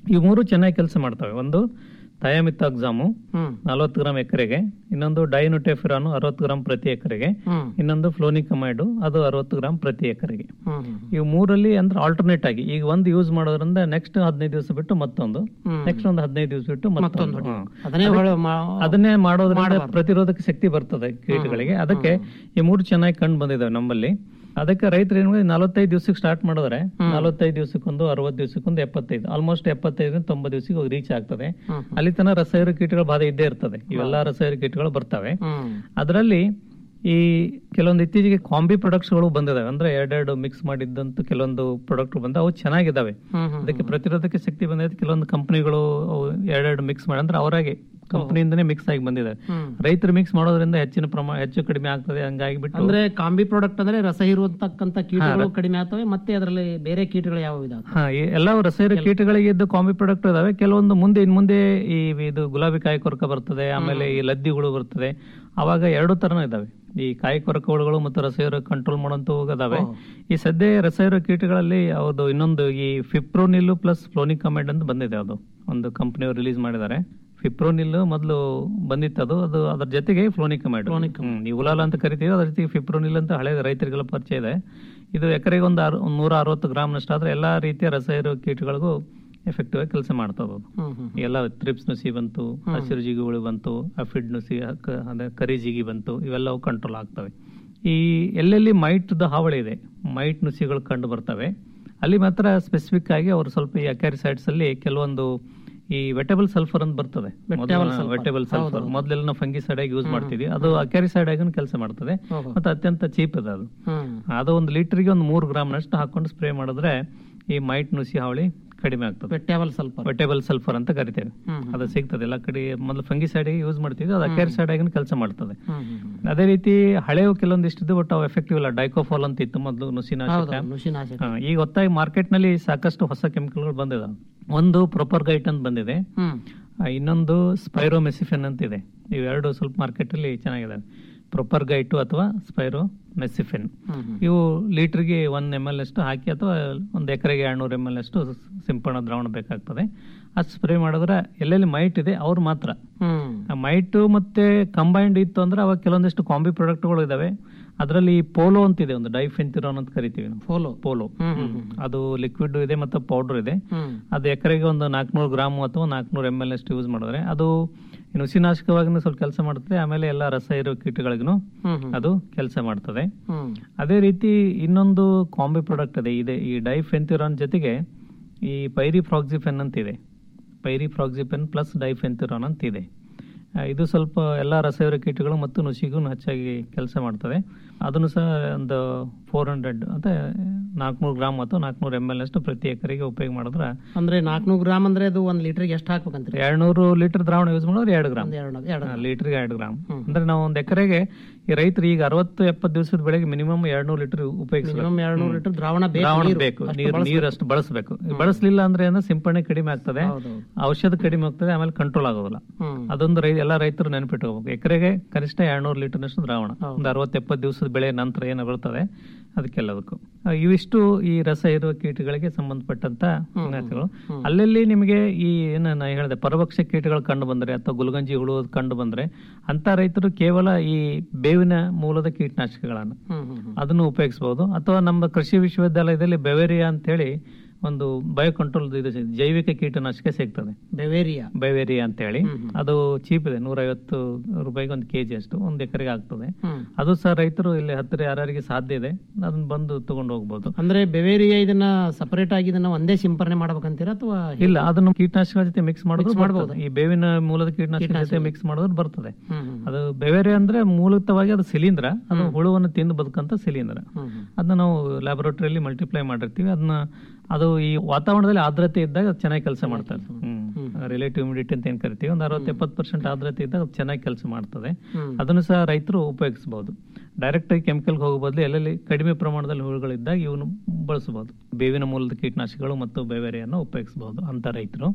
ಇವು ಮೂರು ಚೆನ್ನಾಗಿ ಕೆಲಸ ಮಾಡ್ತವೆ ಒಂದು ಥಯಾಮಿತಾಕ್ಸಾಮು ಹ್ಮ್. ನಲವತ್ತು ಗ್ರಾಮ್ ಎಕರೆಗೆ ಇನ್ನೊಂದು ಡೈನುಟೆಫಿರಾನು ಅರವತ್ತು ಗ್ರಾಮ್ ಪ್ರತಿ ಎಕರೆಗೆ ಹ್ಮ್. ಇನ್ನೊಂದು ಫ್ಲೋನಿಕಮೈಡು ಅದು ಅರವತ್ತು ಗ್ರಾಮ್ ಪ್ರತಿ ಎಕರೆಗೆ ಹ್ಮ್, ಹ್ಮ್. ಇವು ಮೂರಲ್ಲಿ ಅಂದ್ರೆ ಆಲ್ಟರ್ನೇಟ್ ಆಗಿ ಈಗ ಒಂದು ಯೂಸ್ ಮಾಡೋದ್ರಿಂದ ನೆಕ್ಸ್ಟ್ ಹದಿನೈದು ದಿವಸ ಬಿಟ್ಟು ಮತ್ತೊಂದು ಹ್ಮ್. ನೆಕ್ಸ್ಟ್ ಒಂದು ಹದಿನೈದು ದಿವಸ ಬಿಟ್ಟು ಮತ್ತೊಂದು ಮತ್ತೊಂದು. ಹ್ಮ್. ಅದನ್ನೇ ಅದಕ್ಕೆ- ಹೊಳೆ ಮಾ- ಅದನ್ನೇ ಮಾಡೋದ್ರಿಂದ ಮಾಡ್ಬಾರ್ದು. ಪ್ರತಿರೋಧಕ ಶಕ್ತಿ ಬರ್ತದೆ ಕೀಟಗಳಿಗೆ ಅದಕ್ಕೆ ಈ ಮೂರು ಚೆನ್ನಾಗಿ ಕಂಡು ಬಂದಿದ್ದಾವೆ ನಮ್ಮಲ್ಲಿ ಅದಕ್ಕೆ ರೈತರು ಏನು ನಲವತ್ತೈದು ದಿವಸಕ್ಕೆ ಸ್ಟಾರ್ಟ್ ಮಾಡಿದ್ರೆ ನಲವತ್ತೈದು ದಿವಸಕ್ಕೊಂದು ಅರವತ್ತು ದಿವಸಕ್ಕೊಂದು ಎಪ್ಪತ್ತೈದು ಆಲ್ಮೋಸ್ಟ್ ಎಪ್ಪತ್ತೈದರಿಂದ ತೊಂಬತ್ತು ದಿವಸಕ್ಕೆ ರೀಚ್ ಆಗ್ತದೆ ಹ್ಮ್. ಅಲ್ಲಿ ತನಕ ರಸಾಯನ ಕೀಟಗಳ ಬಾಧೆ ಇದ್ದೇ ಇರ್ತದೆ ಇವೆಲ್ಲ ರಸಾಯನ ಕೀಟಗಳು ಬರ್ತವೆ ಹ್ಮ್. ಅದರಲ್ಲಿ ಈ ಕೆಲವೊಂದು ಇತ್ತೀಚೆಗೆ ಕಾಂಬಿ ಗಳು ಬಂದಿದಾವೆ ಅಂದ್ರೆ ಎರಡೆರಡು ಮಿಕ್ಸ್ ಮಾಡಿದ್ದಂತೂ ಕೆಲವೊಂದು ಪ್ರಾಡಕ್ಟ್ ಬಂದ ಅವು ಚೆನ್ನಾಗಿದ್ದಾವೆ ಹ್ಮ್, ಹ್ಮ್, ಅದಕ್ಕೆ ಪ್ರತಿರೋಧಕ ಶಕ್ತಿ ಬಂದೈತೆ ಕೆಲವೊಂದು ಕಂಪನಿಗಳು ಎರಡೆರಡು ಮಿಕ್ಸ್ ಮಾಡಿ ಅಂದ್ರೆ ಅವರಾಗೆ ಕಂಪನಿಯಿಂದನೇ ಮಿಕ್ಸ್ ಆಗಿ ಬಂದಿದೆ ಹ್ಮ್. ರೈತರು ಮಿಕ್ಸ್ ಮಾಡೋದ್ರಿಂದ ಹೆಚ್ಚಿನ ಪ್ರಮಾಣ ಹೆಚ್ಚು ಕಡಿಮೆ ಆಗ್ತದೆ ಹಂಗಾಗಿ ಬಿಟ್ಟು ಅಂದ್ರೆ ಕಾಂಬಿ ಪ್ರಾಡಕ್ಟ್ ಅಂದ್ರೆ ರಸ ಹೀರುವಂತಕ್ಕಂತ ಕೀಟಗಳು ಹಾ. ಕಡಿಮೆ ಆಗ್ತವೆ ಮತ್ತೆ ಅದರಲ್ಲಿ ಬೇರೆ ಕೀಟಗಳು ಯಾವ ಇದಾವೆ ಹಾ ಈ ಎಲ್ಲವೂ ರಸಾಯನ ಕೀಟಗಳಿಗೆ ಇದ್ದು ಕಾಂಬಿ ಪ್ರಾಡಕ್ಟ್ ಇದಾವೆ ಕೆಲವೊಂದು ಮುಂದೆ ಇನ್ ಮುಂದೆ ಈ ಇದು ಗುಲಾಬಿ ಕಾಯಿ ಕೊರಕ ಬರ್ತದೆ ಆಮೇಲೆ ಈ ಲದ್ದಿಗಳು ಬರ್ತದೆ ಅವಾಗ ಎರಡು ತರನ ಇದಾವೆ ಈ ಕಾಯಿ ಕೊರಕ ಹುಳುಗಳು ಮತ್ತು ರಸಾಯನ ಕಂಟ್ರೋಲ್ ಮಾಡುವಂತ ಇದಾವೆ ಈ ಸದ್ಯ ರಸಾಯನ ಕೀಟಗಳಲ್ಲಿ ಅವ್ರದ್ದು ಇನ್ನೊಂದು ಈ ಫಿಪ್ರೋನಿಲ್ ಪ್ಲಸ್ ಫ್ಲೋನಿಕಮೆಡ್ ಅಂತ ಬಂದಿದೆ ಅದು ಒಂದು ಕಂಪನಿಯವರು ರಿಲೀಸ್ ಮಾಡಿದ್ದಾರೆ ಫಿಪ್ರೋನಿಲ್ ಮೊದಲು ಬಂದಿತ್ತು ಅದು ಅದು ಅದ್ರ ಜೊತೆಗೆ ಫ್ಲೋನಿಕಮೆಡ್ ಈ ಉಲಾಲ ಅಂತ ಕರಿತೀವಿ ಅದ್ರ ಜೊತೆಗೆ ಫಿಪ್ರೋನಿಲ್ ಅಂತ ಹಳೆ ರೈತರಿಗೆಲ್ಲ ಪರಿಚಯ ಇದೆ ಇದು ಎಕರೆಗೆ ಒಂದು ಅರ್- ಒಂದ್ ನೂರ ಅರವತ್ತು ಗ್ರಾಮ್ನಷ್ಟು ಆದ್ರೆ ಎಲ್ಲಾ ರೀತಿಯ ರಸಾಯನ ಕೀಟಗಳಿಗೂ ಎಫೆಕ್ಟಿವ್ ಆಗಿ ಕೆಲಸ ಮಾಡ್ತದೆ ಅದು ಹ್ಮ್, ಹ್ಮ್. ಎಲ್ಲ ತ್ರಿಪ್ಸ್ ನುಸಿ ಬಂತು ಹಸಿರು ಜಿಗಿಗಳು ಬಂತು ಅಫಿಡ್ ನುಸಿ ಕ- ಅದೇ ಕರಿ ಜಿಗಿ ಬಂತು ಇವೆಲ್ಲವೂ ಕಂಟ್ರೋಲ್ ಆಗ್ತವೆ ಈ ಎಲ್ಲೆಲ್ಲಿ ಮೈಟ್ದ ಹಾವಳಿ ಇದೆ ಮೈಟ್ ನುಸಿಗಳು ಕಂಡು ಬರ್ತವೆ ಅಲ್ಲಿ ಮಾತ್ರ ಸ್ಪೆಸಿಫಿಕ್ ಆಗಿ ಅವರು ಸ್ವಲ್ಪ ಈ ಅಕ್ಯಾರಿಸೈಡ್ಸ್ ಅಲ್ಲಿ ಕೆಲವೊಂದು ಈ ವೆಟಬಲ್ ಸಲ್ಫರ್ ಅಂತ ಬರ್ತದೆ Vegetable sulfur. ವೆಟಬಲ್ ಸಲ್ಫರ್ ಹೌದು. ಮೊದಲೆಲ್ಲ ನಾವು ಫಂಗಿಸೈಡ್ ಆಗಿ ಯೂಸ್ ಮಾಡ್ತಿದ್ವಿ ಅದು ಅಕ್ಯಾರಿಸೈಡ್ ಆಗಿ ಕೆಲಸ ಮಾಡ್ತದೆ ಓಹೋ. ಮತ್ತೆ ಅತ್ಯಂತ ಚೀಪ್ ಇದೆ ಅದು ಹ್ಮ್. ಅದು ಒಂದು ಲೀಟರ್ಗೆ ಒಂದು ಮೂರು ಗ್ರಾಮ್ನಷ್ಟು ಹಾಕೊಂಡು ಸ್ಪ್ರೇ ಮಾಡಿದ್ರೆ ಈ ಮೈಟ್ ನುಸಿ ಹಾವಳಿ ಕಡಿಮೆ ಆಗ್ತದೆ ವೆಟ್ಯಾಬಲ್ ಸ್ವಲ್ಪ ವೆಟೇಬಲ್ ಸಲ್ಫರ್ ಅಂತ ಕರಿತೇವೆ ಹ್ಮ್. ಅದು ಸಿಗ್ತದೆ ಎಲ್ಲ ಕಡೆ ಮೊದಲು ಫಂಗಿಸೈಡ್ ಯೂಸ್ ಮಾಡ್ತಿದ್ವಿ ಅದು ಅಕ್ಯಾರಿಸೈಡ್ ಆಗಿ ಕೆಲಸ ಮಾಡ್ತದೆ ಹ್ಮ್, ಹ್ಮ್, ಹ್ಮ್. ಅದೇ ರೀತಿ ಹಳೆವು ಕೆಲವೊಂದಿಷ್ಟು ಇದ್ದು ಬಟ್ ಅವು ಎಫೆಕ್ಟಿವ್ ಇಲ್ಲ ಡೈಕೋಫಾಲ್ ಅಂತ ಇತ್ತು ಮೊದಲು ಹೌದು ನುಸಿನಾಶಕ ನುಸಿನಾಶಕ ಹಾ, ಈಗ ಹೊತ್ತಾಗಿ ಮಾರ್ಕೆಟ್ ನಲ್ಲಿ ಸಾಕಷ್ಟು ಹೊಸ ಕೆಮಿಕಲ್ಗಳು ಬಂದಿದೆ ಒಂದು ಪ್ರೊಪರ್ ಗೈಟ್ ಅಂತ ಬಂದಿದೆ ಹ್ಮ್. ಆ, ಇನ್ನೊಂದು ಸ್ಪೈರೋಮೆಸಿಫೆನ್ ಅಂತ ಇದೆ ಇವೆರಡು ಸ್ವಲ್ಪ ಮಾರ್ಕೆಟ್ ಅಲ್ಲಿ ಚೆನ್ನಾಗಿದೆ ಪ್ರೊಪರ್ ಗೈಟು ಅಥವಾ ಸ್ಪೈರೋ ಮೆಸಿಫೆನ್ ಹ್ಮ್, ಹ್ಮ್. ಇವು ಲೀಟರ್ಗೆ ಒನ್ ಎಮ್ ಎಲ್ ಅಷ್ಟು ಹಾಕಿ ಅಥವಾ ಒಂದು ಎಕರೆಗೆ ಎರಡ್ನೂರು ಎಮ್ ಎಲ್ ಅಷ್ಟು ಸಿಂಪಡಣಾ ದ್ರಾವಣ ಬೇಕಾಗ್ತದೆ ಅಷ್ಟು ಸ್ಪ್ರೇ ಮಾಡಿದ್ರೆ ಎಲ್ಲೆಲ್ಲಿ ಮೈಟ್ ಇದೆ ಅವ್ರು ಮಾತ್ರ ಹ್ಮ್. ಮೈಟು ಮತ್ತೆ ಕಂಬೈನ್ಡ್ ಇತ್ತು ಅಂದ್ರೆ ಅವಾಗ ಕೆಲವೊಂದಿಷ್ಟು ಕಾಂಬಿ ಪ್ರಾಡಕ್ಟ್ಗಳು ಇದಾವೆ ಅದರಲ್ಲಿ ಪೋಲೋ ಅಂತಿದೆ ಒಂದು ಡೈಫೆಂತಿರೋನ್ ಅಂತ ಕರಿತೀವಿ ನಾವು ಪೋಲೋ ಪೋಲೋ ಹ್ಮ್, ಹ್ಮ್, ಹ್ಮ್. ಅದು ಲಿಕ್ವಿಡ್ ಇದೆ ಮತ್ತು ಪೌಡರ್ ಇದೆ ಹ್ಮ್. ಅದು ಎಕರೆಗೆ ಒಂದು ನಾಲ್ಕುನೂರು ಗ್ರಾಮ್ ಅಥವಾ ನಾಲ್ಕುನೂರು ಎಮ್ ಎಲ್ ಅಷ್ಟು ಯೂಸ್ ಮಾಡಿದ್ರೆ ಅದು ನುಸಿನಾಶಕವಾಗಿ ಸ್ವಲ್ಪ ಕೆಲಸ ಮಾಡ್ತದೆ ಆಮೇಲೆ ಎಲ್ಲ ರಸ ಇರೋ ಕೀಟಗಳಿಗೂ ಹ್ಮ್, ಹ್ಮ್. ಅದು ಕೆಲಸ ಮಾಡ್ತದೆ ಹ್ಮ್. ಅದೇ ರೀತಿ ಇನ್ನೊಂದು ಕಾಂಬಿ ಪ್ರಾಡಕ್ಟ್ ಇದೆ ಇದೆ ಈ ಡೈಫೆಂತಿರಾನ್ ಜೊತೆಗೆ ಈ ಪೈರಿಫ್ರಾಕ್ಸಿಫೆನ್ ಅಂತ ಇದೆ ಪೈರಿಫ್ರಾಕ್ಸಿಫೆನ್ ಪ್ಲಸ್ ಡೈಫೆಂತಿರಾನ್ ಅಂತ ಇದೆ ಆ, ಇದು ಸ್ವಲ್ಪ ಎಲ್ಲ ರಸಾಯನ ಕೀಟಗಳು ಮತ್ತು ನುಸಿಗೂ ಹೆಚ್ಚಾಗಿ ಕೆಲಸ ಮಾಡ್ತದೆ ಅದನ್ನು ಸಹ ಒಂದು ಫೋರ್ ಹಂಡ್ರೆಡ್ ಅಂದ್ರೆ ನಾಲ್ಕುನೂರು ಗ್ರಾಮ್ ಅಥವಾ ನಾಲ್ಕುನೂರು ಎಮ್ ಎಲ್ ಅಷ್ಟು ಪ್ರತಿ ಎಕರೆಗೆ ಉಪಯೋಗ ಮಾಡಿದ್ರೆ ಅಂದ್ರೆ ನಾಲ್ಕನೂರು ಗ್ರಾಮ್ ಅಂದ್ರೆ ಅದು ಒಂದ್ ಲೀಟರ್ಗೆ ಎಷ್ಟು ಹಾಕ್ಬೇಕಂತೀರಿ ಎರಡ್ನೂರು ಲೀಟರ್ ದ್ರಾವಣ ಯೂಸ್ ಮಾಡಿದ್ರೆ ಎರಡು ಗ್ರಾಮ್ ಒಂದ್ ಎರಡು ಎರಡು ಲೀಟರ್ಗೆ ಎರಡು ಗ್ರಾಮ್ ಅಂದ್ರೆ ನಾವು ಒಂದು ಎಕರೆಗೆ ಈ ರೈತರು ಈಗ ಅರವತ್ತು ಎಪ್ಪತ್ತು ದಿವಸದ ಬೆಳೆಗೆ ಮಿನಿಮಮ್ ಎರಡ್ನೂರು ಲೀಟರ್ ಉಪಯೋಗಿಸಬೇಕು ಮಿನಿಮಮ್ ಎರಡ್ನೂರು ಲೀಟರ್ ದ್ರಾವಣ ಬೇಕು ದ್ರಾವಣ ನೀರು. ಬೇಕು ಅಷ್ಟು ನೀರು ಬಳಸ್ಬೇಕು. ನೀರು ಅಷ್ಟು ಬಳಸಬೇಕು ಬಳಸಲಿಲ್ಲ ಅಂದ್ರೆ ಏನೋ ಸಿಂಪಡಣೆ ಕಡಿಮೆ ಆಗ್ತದೆ ಹೌದು. ಔಷಧ ಕಡಿಮೆ ಆಗ್ತದೆ ಆಮೇಲೆ ಕಂಟ್ರೋಲ್ ಆಗೋದಿಲ್ಲ ಹ್ಮ್. ಅದೊಂದು ರೈ ಎಲ್ಲ ರೈತರು ನೆನಪಿಟ್ಕೋಬೇಕು ಎಕರೆಗೆ ಕನಿಷ್ಠ ಎರಡ್ನೂರು ಲೀಟರ್ನಷ್ಟು ದ್ರಾವಣ ಒಂದು ಅರವತ್ತು ಎಪ್ಪತ್ತು ದಿವಸದ ಬೆಳೆ ನಂತರ ಏನು ಬರ್ತದೆ ಅದಕ್ಕೆಲ್ಲದಕ್ಕೂ ಆ, ಇವಿಷ್ಟು ಈ ರಸ ಇರುವ ಕೀಟಗಳಿಗೆ ಸಂಬಂಧಪಟ್ಟಂತ ಸಂಗತಿಗಳು ಅಲ್ಲಲ್ಲಿ ನಿಮಗೆ ಈ ಏನು ನಾ ಹೇಳಿದೆ ಪರಭಕ್ಷ ಕೀಟಗಳು ಕಂಡು ಬಂದ್ರೆ ಅಥವಾ ಗುಲ್ಗಂಜಿ ಹುಳು ಕಂಡು ಬಂದ್ರೆ ಅಂತ ರೈತರು ಕೇವಲ ಈ ಬೇವಿನ ಮೂಲದ ಕೀಟನಾಶಕಗಳನ್ನು ಹ್ಮ್, ಹ್ಮ್, ಹ್ಮ್. ಅದನ್ನು ಉಪಯೋಗಿಸಬಹುದು ಅಥವಾ ನಮ್ಮ ಕೃಷಿ ವಿಶ್ವವಿದ್ಯಾಲಯದಲ್ಲಿ ಬೆವೇರಿಯಾ ಅಂತ ಹೇಳಿ ಒಂದು ಬಯೋ ಕಂಟ್ರೋಲ್ ಇದು ಸಿಗ್- ಜೈವಿಕ ಕೀಟನಾಶಕ ಸಿಗ್ತದೆ ಬೆವೇರಿಯಾ ಬೈವೇರಿಯಾ ಅಂತ ಹೇಳಿ ಅದು ಚೀಪ್ ಇದೆ ನೂರೈವತ್ತು ರೂಪಾಯಿಗೆ ಒಂದು ಕೆಜಿ ಅಷ್ಟು ಒಂದು ಎಕರೆಗೆ ಆಗ್ತದೆ ಹ್ಮ್. ಅದು ಸಹ ರೈತರು ಇಲ್ಲಿ ಹತ್ತಿರ ಯಾರ್ಯಾರಿಗೆ ಸಾಧ್ಯ ಇದೆ ಅದನ್ನ ಬಂದು ತಗೊಂಡು ಹೋಗ್ಬೋದು ಅಂದ್ರೆ ಬೆವೇರಿಯಾ ಇದನ್ನ ಸಪರೇಟ್ ಆಗಿ ಇದನ್ನ ಒಂದೇ ಸಿಂಪರಣೆ ಮಾಡ್ಬೇಕಂತೀರಾ ಅಥವಾ ಇಲ್ಲ ಅದನ್ನು ಕೀಟನಾಶಕ ಜೊತೆ ಮಿಕ್ಸ್ ಮಾಡೋದು Mix ಮಾಡ್ಬೋದು. ಬರ್ತದೆ. ಈ ಬೇವಿನ ಮೂಲದ ಕೀಟನಾಶಕ ಜೊತೆ ಕೀಟನಾಶಕ. ಮಿಕ್ಸ್ ಮಾಡೋದು ಬರ್ತದೆ ಹ್ಮ್, ಹ್ಮ್. ಅದು ಬೆವೇರೆ ಅಂದ್ರೆ ಮೂಲತವಾಗಿ ಅದು ಶಿಲೀಂಧ್ರ ಅದು ಹುಳುವನ್ನು ತಿಂದು ಬದುಕಂತ ಶಿಲೀಂಧ್ರ ಹ್ಮ್, ಹ್ಮ್. ಅದನ್ನ ನಾವು ಲ್ಯಾಬೊರೇಟರಿಯಲ್ಲಿ ಮಲ್ಟಿಪ್ಲೈ ಮಾಡಿರ್ತೀವಿ ಅದನ್ನ ಅದು ಈ ವಾತಾವರಣದಲ್ಲಿ ಆರ್ದ್ರತೆ ಇದ್ದಾಗ ಅದು ಚೆನ್ನಾಗಿ ಕೆಲಸ ಮಾಡ್ತದೆ ರಿಲೇಟಿವ್ ಹ್ಯುಮಿಡಿಟಿ ಅಂತ ಏನ್ ಕರಿತೀವಿ ಒಂದು ಅರವತ್ತು ಎಪ್ಪತ್ತು ಪರ್ಸೆಂಟ್ ಆರ್ದ್ರತೆ ಇದ್ದಾಗ ಅದು ಚೆನ್ನಾಗಿ ಕೆಲಸ ಮಾಡ್ತದೆ ಹ್ಮ್. ಅದನ್ನು ಸಹ ರೈತರು ಉಪಯೋಗಿಸಬಹುದು ಡೈರೆಕ್ಟ್ ಆಗಿ ಕೆಮಿಕಲ್ ಹೋಗೋ ಬದಲು ಎಲ್ಲೆಲ್ಲಿ ಕಡಿಮೆ ಪ್ರಮಾಣದಲ್ಲಿ ಹುಳುಗಳಿದ್ದಾಗ ಇವನು ಬಳಸಬಹುದು ಬೇವಿನ ಮೂಲದ ಕೀಟನಾಶಕಗಳು ಮತ್ತು ಬೇವೆರೆಯನ್ನು ಉಪಯೋಗಿಸಬಹುದು ಅಂತ ರೈತರು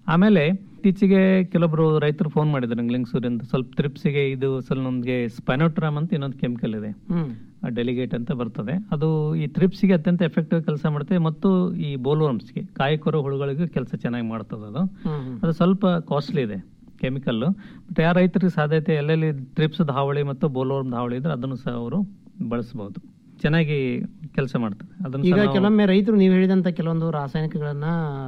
ಆಮೇಲೆ ಇತ್ತೀಚೆಗೆ ಕೆಲವೊಬ್ರು ರೈತರು ಫೋನ್ ಮಾಡಿದ್ರು ನಂಗೆ ಲಿಂಗ್ಸೂರಿಂದ ಸ್ವಲ್ಪ ತ್ರಿಪ್ಸಿಗೆ ಇದು ಸ್ವಲ್ಪ ನಮ್ಗೆ ಸ್ಪೈನೋಟ್ರಾಮ್ ಅಂತ ಇನ್ನೊಂದು ಕೆಮಿಕಲ್ ಇದೆ ಹ್ಮ್ ಡೆಲಿಗೇಟ್ ಅಂತ ಬರ್ತದೆ ಅದು ಈ ತ್ರಿಪ್ಸ್ಗೆ ಅತ್ಯಂತ ಎಫೆಕ್ಟಿವ್ ಕೆಲಸ ಮಾಡುತ್ತೆ ಮತ್ತು ಈ ಬೋಲ್ವರ್ಮ್ಸ್ಗೆ ಕಾಯಿ ಕೊರೋ ಹುಳುಗಳಿಗೂ ಕೆಲಸ ಚೆನ್ನಾಗಿ ಮಾಡ್ತದೆ ಅದು ಹ್ಮ್ ಹ್ಮ್. ಅದು ಸ್ವಲ್ಪ ಕಾಸ್ಟ್ಲಿ ಇದೆ ಕೆಮಿಕಲ್ ಬಟ್ ಯಾರ ರೈತರಿಗೆ ಸಾಧ್ಯತೆ ಎಲ್ಲೆಲ್ಲಿ ತ್ರಿಪ್ಸ್ ಹಾವಳಿ ಮತ್ತು ಬೋಲ್ವರ್ಮ್ ಹಾವಳಿ ಇದ್ರೆ ಅದನ್ನು ಸಹ ಅವರು ಬಳಸಬಹುದು ಚೆನ್ನಾಗಿ ಕೆಲಸ ಮಾಡ್ತದೆ ಅದನ್ನು ಈಗ ಸಹ ನಾವು- ಕೆಲವೊಮ್ಮೆ ರೈತರು ನೀವು ಹೇಳಿದಂತ ಕೆಲವೊಂದು ರಾಸಾಯನಿಕಗಳನ್ನ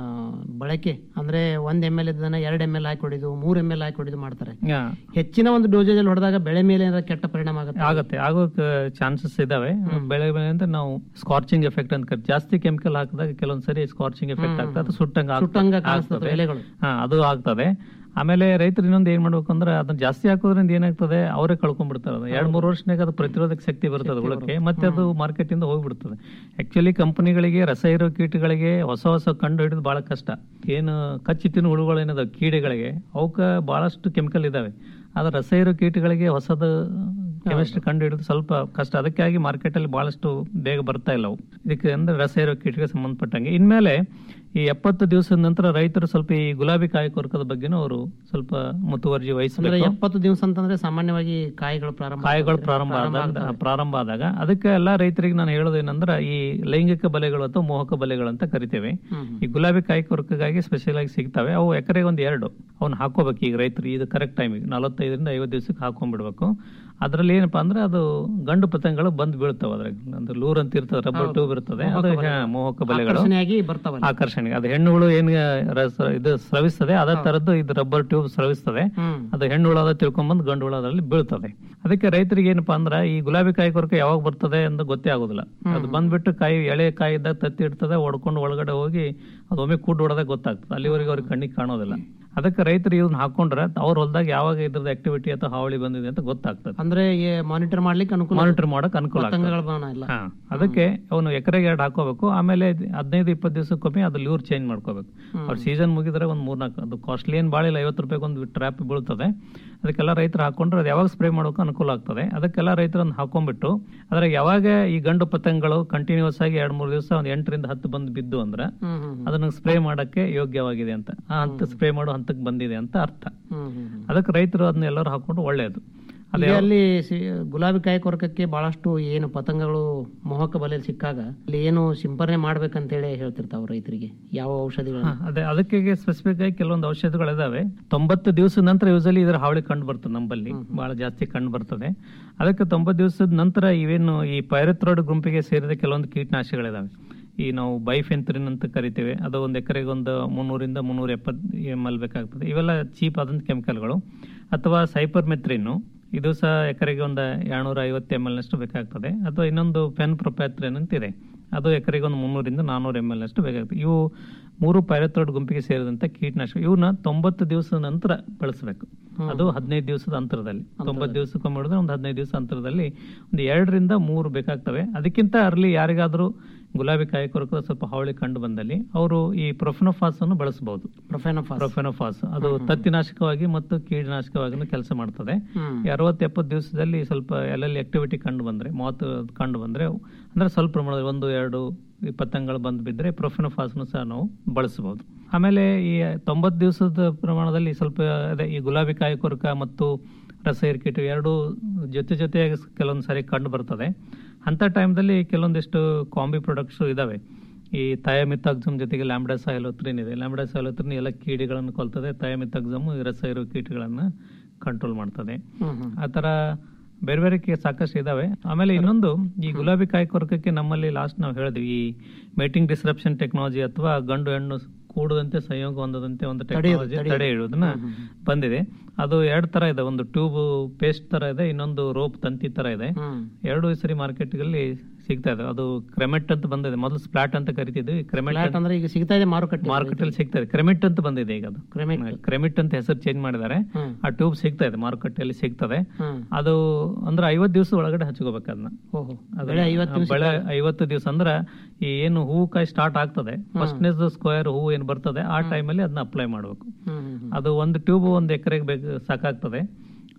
ಬಳಕೆ ಅಂದ್ರೆ ಒಂದ್ ಎಮ್ ಎಲ್ ಇದ್ದನ್ನ ಎರಡ್ ಎಮ್ ಎಲ್ ಹಾಕಿ ಹೊಡಿದು ಮೂರ್ ಎಮ್ ಎಲ್ ಹಾಕಿ ಹೊಡಿದು ಮಾಡ್ತಾರೆ ಯಾ. ಹೆಚ್ಚಿನ ಒಂದು ಡೋಸೇಜ್ ಅಲ್ಲಿ ಹೊಡೆದಾಗ ಬೆಳೆ ಮೇಲೆ ಏನಾರ ಕೆಟ್ಟ ಪರಿಣಾಮ ಆಗುತ್ತೆ ಆಗತ್ತೆ ಆಗೋ ಚಾನ್ಸಸ್ ಇದಾವೆ ಬೆಳೆ ಬೆಳೆ ಅಂದ್ರೆ ನಾವು ಸ್ಕಾರ್ಚಿಂಗ್ ಎಫೆಕ್ಟ್ ಅಂತ ಕರಿತೀವಿ ಜಾಸ್ತಿ ಕೆಮಿಕಲ್ ಹಾಕಿದಾಗ ಕೆಲವೊಂದ್ಸರಿ ಸ್ಕಾರ್ಚಿಂಗ್ ಎಫೆಕ್ಟ್ ಹ್ಮ್. ಆಗ್ತದೆ ಅದು ಸುಟ್ಟಂಗ ಸುಟ್ಟಂಗ ಕಾಣಿಸ್ತದೆ ಎಲೆಗಳು. ಹಾ ಅದು ಆಗ್ತದೆ ಆಮೇಲೆ ರೈತರು ಇನ್ನೊಂದು ಏನ್ ಮಾಡ್ಬೇಕು ಅಂದ್ರೆ ಅದನ್ನ ಜಾಸ್ತಿ ಹಾಕೋದ್ರಿಂದ ಏನಾಗ್ತದೆ ಅವರೇ ಕಳ್ಕೊಂಡ್ಬಿಡ್ತಾರೆ ಅದು ಎರಡ್ ಮೂರು ವರ್ಷನಾಗ ಅದು ಪ್ರತಿರೋಧಕ ಶಕ್ತಿ ಬರ್ತದೆ ಹುಳಕ್ಕೆ ಮತ್ತೆ ಅದು ಮಾರ್ಕೆಟ್ ಇಂದ ಹೋಗ್ಬಿಡ್ತದೆ ಆಕ್ಚುಲಿ ಕಂಪನಿಗಳಿಗೆ ರಸ ಇರೋ ಕೀಟಗಳಿಗೆ ಹೊಸ ಹೊಸ ಕಂಡು ಹಿಡಿದು ಬಹಳ ಕಷ್ಟ ಏನು ಕಚ್ಚಿ ತಿನ್ನು ಹುಳುಗಳು ಏನದ ಕೀಡೆಗಳಿಗೆ ಅವಕ್ಕ ಬಹಳಷ್ಟು ಕೆಮಿಕಲ್ ಇದಾವೆ ಆದ್ರೆ ರಸ ಇರೋ ಕೀಟಗಳಿಗೆ ಹೊಸದು ಕೆಮಿಸ್ಟ್ರಿ ಕಂಡು ಹಿಡಿದು ಸ್ವಲ್ಪ ಕಷ್ಟ ಅದಕ್ಕಾಗಿ ಮಾರ್ಕೆಟ್ ಅಲ್ಲಿ ಬಹಳಷ್ಟು ಬೇಗ ಬರ್ತಾ ಇಲ್ಲ ಅವು ಇದಕ್ಕೆ ಅಂದ್ರೆ ರಸ ಇರೋ ಕೀಟಕ್ಕೆ ಸಂಬಂಧಪಟ್ಟಂಗೆ ಇನ್ಮೇಲೆ ಈ ಎಪ್ಪತ್ತು ದಿವಸದ ನಂತರ ರೈತರು ಸ್ವಲ್ಪ ಈ ಗುಲಾಬಿ ಕಾಯಿ ಕೊರಕದ ಬಗ್ಗೆನೂ ಅವರು ಸ್ವಲ್ಪ ಮುತುವರ್ಜಿ ಅಂದ್ರೆ ವಹಿಸಬೇಕು ಎಪ್ಪತ್ತು ದಿವಸ ಅಂತಂದ್ರೆ ಸಾಮಾನ್ಯವಾಗಿ ಕಾಯಿಗಳು ಪ್ರಾರಂಭ ಕಾಯಿಗಳು ಆಗ್ತವೆ. ಪ್ರಾರಂಭ ಆದಾಗ ಆಗ್ತವೆ. ಪ್ರಾರಂಭ ಆದಾಗ ಅದಕ್ಕೆ ಎಲ್ಲಾ ರೈತರಿಗೆ ನಾನು ಹೇಳೋದೇನಂದ್ರೆ ಈ ಲೈಂಗಿಕ ಬಲೆಗಳು ಅಥವಾ ಮೋಹಕ ಬಲೆಗಳು ಅಂತ ಕರಿತೇವೆ ಹ್ಮ್. ಈ ಗುಲಾಬಿ ಕಾಯಿ ಕೊರಕಗಾಗಿ ಸ್ಪೆಷಲ್ ಆಗಿ ಸಿಗ್ತವೆ ಅವು ಎಕರೆಗೆ ಒಂದು ಎರಡು ಅವ್ನ ಹಾಕೋಬೇಕು ಈಗ ರೈತರು ಇದು ಕರೆಕ್ಟ್ ಟೈಮಿಗೆ ನಲವತ್ತೈದರಿಂದ ಐವತ್ತು ದಿವಸಕ್ಕೆ ಹಾಕೊಂಡ್ಬಿಡ್ಬೇಕು ಅದ್ರಲ್ಲಿ ಏನಪ್ಪಾ ಅಂದ್ರೆ ಅದು ಗಂಡು ಪತಂಗಗಳು ಬಂದ್ ಬೀಳ್ತಾವ ಅದ್ರಾಗ ಅಂದ್ರೆ ಲೂರ್ ಅಂತ ಇರ್ತದೆ ರಬ್ಬರ್ ಹೌದು. ಟ್ಯೂಬ್ ಇರ್ತದೆ ಮೋಹಕ ಅದು ಬಲೆಗಳು. ಹಾ, ಮೋಹಕ ಬಲೆಗಳು ಆಕರ್ಷಣೆಯಾಗಿ ಬರ್ತಾವಲ್ಲ. ಆಕರ್ಷಣೆ ಅದು ಹೆಣ್ಣುಗಳು ಏನ್ ರಸ ಇದು ಸ್ರವಿಸ್ತದೆ ಅದೇ ತರದ್ದು ಇದು ರಬ್ಬರ್ ಟ್ಯೂಬ್ ಸ್ರವಿಸ್ತದೆ ಹ್ಮ್. ಅದು ಹೆಣ್ಣು ಹುಳ ಅದ ತಿಳ್ಕೊಂಬಂದು ಗಂಡು ಹುಳ ಅದರಲ್ಲಿ ಬೀಳ್ತದೆ ಅದಕ್ಕೆ ರೈತರಿಗೆ ಏನಪ್ಪಾ ಅಂದ್ರೆ ಈ ಗುಲಾಬಿ ಕಾಯಿ ಕೊರಕೆ ಯಾವಾಗ ಬರ್ತದೆ ಅಂತ ಗೊತ್ತೇ ಆಗೋದಿಲ್ಲ ಅದು ಬಂದ್ಬಿಟ್ಟು ಕಾಯಿ ಎಳೆ ಕಾಯಿ ಇದ್ದಾಗ ತತ್ತಿ ಇಡ್ತದೆ ಹೊಡ್ಕೊಂಡು ಒಳಗಡೆ ಹೋಗಿ ಅದು ಒಮ್ಮೆ ಕೂಡ್ ಹೊಡೆದಾಗ ಗೊತ್ತಾಗ್ತದೆ ಅಲ್ಲಿವರೆಗೆ ಅವ್ರಿಗೆ ಕಣ್ಣಿಗೆ ಕಾಣೋದಿಲ್ಲ ಅದಕ್ಕೆ ರೈತರು ಇದನ್ನ ಹಾಕೊಂಡ್ರೆ ಅವ್ರ ಹೊಲದಾಗ ಯಾವಾಗ ಇದ್ರದ್ದು ಆಕ್ಟಿವಿಟಿ ಅಥವಾ ಹಾವಳಿ ಬಂದಿದೆ ಅಂತ ಗೊತ್ತಾಗ್ತದೆ ಅಂದ್ರೆ ಮಾನಿಟರ್ ಮಾಡ್ಲಿಕ್ಕೆ ಅನುಕೂಲ ಮಾನಿಟರ್ ಮಾಡಕ್ ಅನುಕೂಲ ಆಗ್ತದೆ. ಪತಂಗಗಳ ಬಾಣ ಇಲ್ಲ ಹಾ ಅದಕ್ಕೆ ಅವನು ಎಕರೆಗೆ ಎರಡು ಹಾಕೋಬೇಕು ಆಮೇಲೆ ಹದಿನೈದು ಇಪ್ಪತ್ತು ದಿವಸಕ್ಕೊಮ್ಮೆ ಅದು ಲ್ಯೂರ್ ಚೇಂಜ್ ಮಾಡ್ಕೋಬೇಕು ಹ್ಮ್. ಅವ್ರ ಸೀಸನ್ ಮುಗಿದ್ರೆ ಒಂದು ಮೂರ್ನಾಲ್ಕು ಅದು ಕಾಸ್ಟ್ಲಿ ಏನ್ ಬಾಳಿಲ್ಲ ಐವತ್ತು ರೂಪಾಯಿಗೆ ಒಂದು ಟ್ರ್ಯಾಪ್ ಬೀಳ್ತದೆ ಅದಕ್ಕೆಲ್ಲ ರೈತರು ಹಾಕೊಂಡ್ರೆ ಅದು ಯಾವಾಗ ಸ್ಪ್ರೇ ಮಾಡೋಕೆ ಅನುಕೂಲ ಆಗ್ತದೆ ಅದಕ್ಕೆಲ್ಲ ರೈತರು ಅದನ್ನ ಹಾಕೊಂಡ್ಬಿಟ್ಟು ಅದ್ರಾಗ ಯಾವಾಗ ಈ ಗಂಡು ಪತಂಗಗಳು ಕಂಟಿನ್ಯೂಸ್ ಆಗಿ ಎರಡ್ ಮೂರು ದಿವಸ ಒಂದು ಎಂಟರಿಂದ ಹತ್ತು ಬಂದು ಬಿದ್ದು ಅಂದ್ರೆ ಹ್ಮ್, ಹ್ಮ್, ಹ್ಮ್. ಅದನ್ನ ಸ್ಪ್ರೇ ಮಾಡಕ್ಕೆ ಯೋಗ್ಯವಾಗಿದೆ ಅಂತ ಆ ಹಂತ ಸ್ಪ್ರೇ ಮಾಡೋ ಹಂತಕ್ಕೆ ಬಂದಿದೆ ಅಂತ ಅರ್ಥ ಹ್ಮ್, ಹ್ಮ್, ಹ್ಮ್. ಅದಕ್ಕೆ ರೈತರು ಅದನ್ನ ಎಲ್ಲರೂ ಹಾಕೊಂಡು ಒಳ್ಳೆಯದು ಅದೇ ಈಗ ಅಲ್ಲಿ ಸಿ- ಗುಲಾಬಿ ಕಾಯಿ ಕೊರಕಕ್ಕೆ ಬಹಳಷ್ಟು ಏನು ಪತಂಗಗಳು ಮೋಹಕ ಬಲೆಯಲ್ಲಿ ಸಿಕ್ಕಾಗ ಅಲ್ಲಿ ಏನು ಸಿಂಪರಣೆ ಮಾಡ್ಬೇಕಂತೇಳಿ ಹೇಳ್ತಿರ್ತಾವ ರೈತರಿಗೆ ಯಾವ ಔಷಧಿಗಳನ್ನ ಹಾ, ಅದೇ ಅದಕ್ಕೆ ಸ್ಪೆಸಿಫಿಕ್ ಆಗಿ ಕೆಲವೊಂದು ಔಷಧಿಗಳಿದಾವೆ ತೊಂಬತ್ತು ದಿವಸದ ನಂತರ ಯೂಸಲಿ ಇದರ ಹಾವಳಿ ಕಂಡು ಬರ್ತದೆ ನಮ್ಮಲ್ಲಿ ಬಹಳ ಜಾಸ್ತಿ ಕಂಡು ಬರ್ತದೆ ಅದಕ್ಕೆ ತೊಂಬತ್ತು ದಿವಸದ ನಂತರ ಇವೇನು ಈ ಪೈರಥ್ರಾಯ್ಡ್ ಗುಂಪಿಗೆ ಸೇರಿದ ಕೆಲವೊಂದು ಕೀಟನಾಶಕಗಳಿದಾವೆ ಈ ನಾವು ಬೈಫೆಂತ್ರಿನ್ ಅಂತ ಕರಿತೇವೆ ಅದು ಒಂದು ಎಕರೆಗೆ ಒಂದು ಮುನ್ನೂರಿಂದ ಮುನ್ನೂರ ಎಪ್ಪತ್ತು ಎಮ್ ಎಲ್ ಬೇಕಾಗ್ತದೆ ಇವೆಲ್ಲ ಚೀಪ್ ಆದಂತ ಕೆಮಿಕಲ್ಗಳು ಅಥವಾ ಸೈಪರ್ ಮೆತ್ರಿನ್ನು ಇದು ಸಹ ಎಕರೆಗೆ ಒಂದು ಎರಡ್ನೂರ ಐವತ್ತು ಎಮ್ ಎಲ್ ನಷ್ಟು ಬೇಕಾಗ್ತದೆ ಅಥವಾ ಇನ್ನೊಂದು ಪೆನ್ ಪ್ರೊಪ್ಯಾತ್ರಿನ್ ಅಂತ ಇದೆ ಅದು ಎಕರೆಗೆ ಒಂದು ಮುನ್ನೂರಿಂದ ನಾನ್ನೂರು ಎಮ್ ಎಲ್ ಅಷ್ಟು ಬೇಕಾಗ್ತದೆ ಇವು ಮೂರು ಪೈರಥ್ರಾಯ್ಡ್ ಗುಂಪಿಗೆ ಸೇರಿದಂತ ಕೀಟನಾಶಕ ಇವನ್ನ ತೊಂಬತ್ತು ದಿವಸದ ನಂತರ ಬಳಸಬೇಕು ಅದು ಹದಿನೈದು ದಿವಸದ ಅಂತರದಲ್ಲಿ ತೊಂಬತ್ತು ದಿವಸಕ್ಕೊಮ್ಮೆ ಮಾಡಿದ್ರೆ ಒಂದು ಹದಿನೈದು ದಿವಸ ಅಂತರದಲ್ಲಿ ಒಂದು ಎರಡರಿಂದ ಮೂರು ಬೇಕಾಗ್ತವೆ ಅದಕ್ಕಿಂತ ಅರ್ಲಿ ಯಾರಿಗಾದ್ರೂ ಗುಲಾಬಿ ಕಾಯಿ ಕೊರಕದ ಸ್ವಲ್ಪ ಹಾವಳಿ ಕಂಡು ಬಂದಲ್ಲಿ ಅವರು ಈ ಪ್ರೊಫೆನೋಫಾಸ್ ಅನ್ನು ಬಳಸಬಹುದು ಪ್ರೊಫೆನೋಫಾಸ್ ಪ್ರೊಫೆನೋಫಾಸ್ ಅದು ತತ್ತಿನಾಶಕವಾಗಿ ಮತ್ತು ಕೀಟನಾಶಕವಾಗಿ ಕೆಲಸ ಮಾಡ್ತದೆ ಹ್ಮ್. ಈ ಅರವತ್ತು ಎಪ್ಪತ್ತು ದಿವಸದಲ್ಲಿ ಸ್ವಲ್ಪ ಎಲ್ಲೆಲ್ಲಿ ಆಕ್ಟಿವಿಟಿ ಕಂಡು ಬಂದ್ರೆ ಮಾತು ಕಂಡು ಬಂದ್ರೆ ಅಂದ್ರೆ ಸ್ವಲ್ಪ ಪ್ರಮಾಣದಲ್ಲಿ ಒಂದು ಎರಡು ಈ ಪತಂಗಗಳು ಬಂದು ಬಿದ್ರೆ ಪ್ರೊಫೆನೋಫಾಸ್ನು ಸಹ ನಾವು ಬಳಸಬಹುದು ಆಮೇಲೆ ಈ ತೊಂಬತ್ತು ದಿವಸದ ಪ್ರಮಾಣದಲ್ಲಿ ಸ್ವಲ್ಪ ಅದೇ ಈ ಗುಲಾಬಿ ಕಾಯಿ ಕೊರಕ ಮತ್ತು ರಸ ಕೀಟ ಎರಡು ಜೊತೆ ಜೊತೆಯಾಗಿ ಕೆಲವೊಂದು ಸಾರಿ ಕಂಡು ಬರ್ತದೆ ಅಂತ ಟೈಮ್ದಲ್ಲಿ ಕೆಲವೊಂದಿಷ್ಟು ಕಾಂಬಿ ಪ್ರಾಡಕ್ಟ್ಸ್ ಇದಾವೆ ಈ ಥಯಾಮಿಥಾಕ್ಸಮ್ ಜೊತೆಗೆ ಲ್ಯಾಂಬ್ಡಾ ಸಾಯಲೋತ್ರಿನ್ ಇದೆ ಲ್ಯಾಂಬ್ಡಾ ಸಾಯಲೋತ್ರಿನ್ ಎಲ್ಲ ಕೀಡಿಗಳನ್ನು ಕೊಲ್ತದೆ ಥಯಾಮಿಥಾಕ್ಸಮ್ ರಸ ಇರೋ ಕೀಟಗಳನ್ನ ಕಂಟ್ರೋಲ್ ಮಾಡ್ತದೆ ಹ್ಮ್, ಹ್ಮ್. ಆ ತರ ಬೇರೆ ಬೇರೆ ಕೇ- ಸಾಕಷ್ಟು ಇದಾವೆ ಆಮೇಲೆ ಇನ್ನೊಂದು ಈ ಗುಲಾಬಿ ಕಾಯಿ ಕೊರಕಕ್ಕೆ ನಮ್ಮಲ್ಲಿ ಲಾಸ್ಟ್ ನಾವು ಹೇಳಿದ್ವಿ ಈ ಮೇಟಿಂಗ್ ಡಿಸ್ರಪ್ಷನ್ ಟೆಕ್ನಾಲಜಿ ಅಥವಾ ಗಂಡು ಹೆಣ್ಣು ಕೂಡದಂತೆ ಸಂಯೋಗ ಹೊಂದದಂತೆ ಒಂದು ಟೆಕ್ನಾಲಜಿ ತಡೆಯೋದು. ತಡೆ ಇಡುವುದನ್ನ ಬಂದಿದೆ ಅದು ಎರಡು ತರ ಇದೆ ಒಂದು ಟ್ಯೂಬ್ ಪೇಸ್ಟ್ ತರ ಇದೆ ಇನ್ನೊಂದು ರೋಪ್ ತಂತಿ ತರ ಇದೆ ಹ್ಮ್. ಎರಡು ಸರಿ ಮಾರ್ಕೆಟ್ ಗಳಲ್ಲಿ ಸಿಗ್ತಾ ಇದೆ ಅದು ಕ್ರೆಮೆಟ್ ಅಂತ ಬಂದಿದೆ ಮೊದಲು ಸ್ಪ್ಲಾಟ್ ಅಂತ ಕರಿತಿದ್ವಿ ಕ್ರೆಮೆಟ್ ಫ್ಲಾಟ್ ಅಂದ್ರೆ ಈಗ ಸಿಗ್ತಾ ಇದೆ ಮಾರುಕಟ್ಟೆ ಮಾರ್ಕೆಟ್ ಅಲ್ಲಿ ಸಿಗ್ತಾ ಇದೆ ಕ್ರೆಮಿಟ್ ಅಂತ ಬಂದಿದೆ ಈಗ ಅದು ಕ್ರೆಮೆಟ್. ಕ್ರೆಮಿಟ್ ಅಂತ ಹೆಸರು ಚೇಂಜ್ ಮಾಡಿದ್ದಾರೆ ಹ್ಮ್. ಆ ಟ್ಯೂಬ್ ಸಿಗ್ತಾ ಇದೆ ಮಾರುಕಟ್ಟೆಯಲ್ಲಿ ಸಿಗ್ತದೆ ಹ್ಮ್. ಅದು ಅಂದ್ರೆ ಐವತ್ತು ದಿವಸ ಒಳಗಡೆ ಹಚ್ಕೋಬೇಕು ಅದನ್ನ ಓಹೋ ಅದನ್ನ- ಬೆಳೆ ಐವತ್ತು ದಿವಸ ಬೆಳೆ ಐವತ್ತು ದಿವಸ ಅಂದ್ರೆ ಈ ಏನು ಹೂವು ಕಾಯಿ ಸ್ಟಾರ್ಟ್ ಆಗ್ತದೆ ಫಸ್ಟ್ನೇಸ್ ಸ್ಕ್ವೇರ್ ಹೂವು ಏನ್ ಬರ್ತದೆ ಆ ಟೈಮಲ್ಲಿ ಅದನ್ನ ಅಪ್ಲೈ ಮಾಡಬೇಕು ಹ್ಮ್, ಹ್ಮ್, ಹ್ಮ್. ಅದು ಒಂದು ಟ್ಯೂಬ್ ಒಂದು ಎಕರೆಗೆ ಬೇಕು ಸಾಕಾಗ್ತದೆ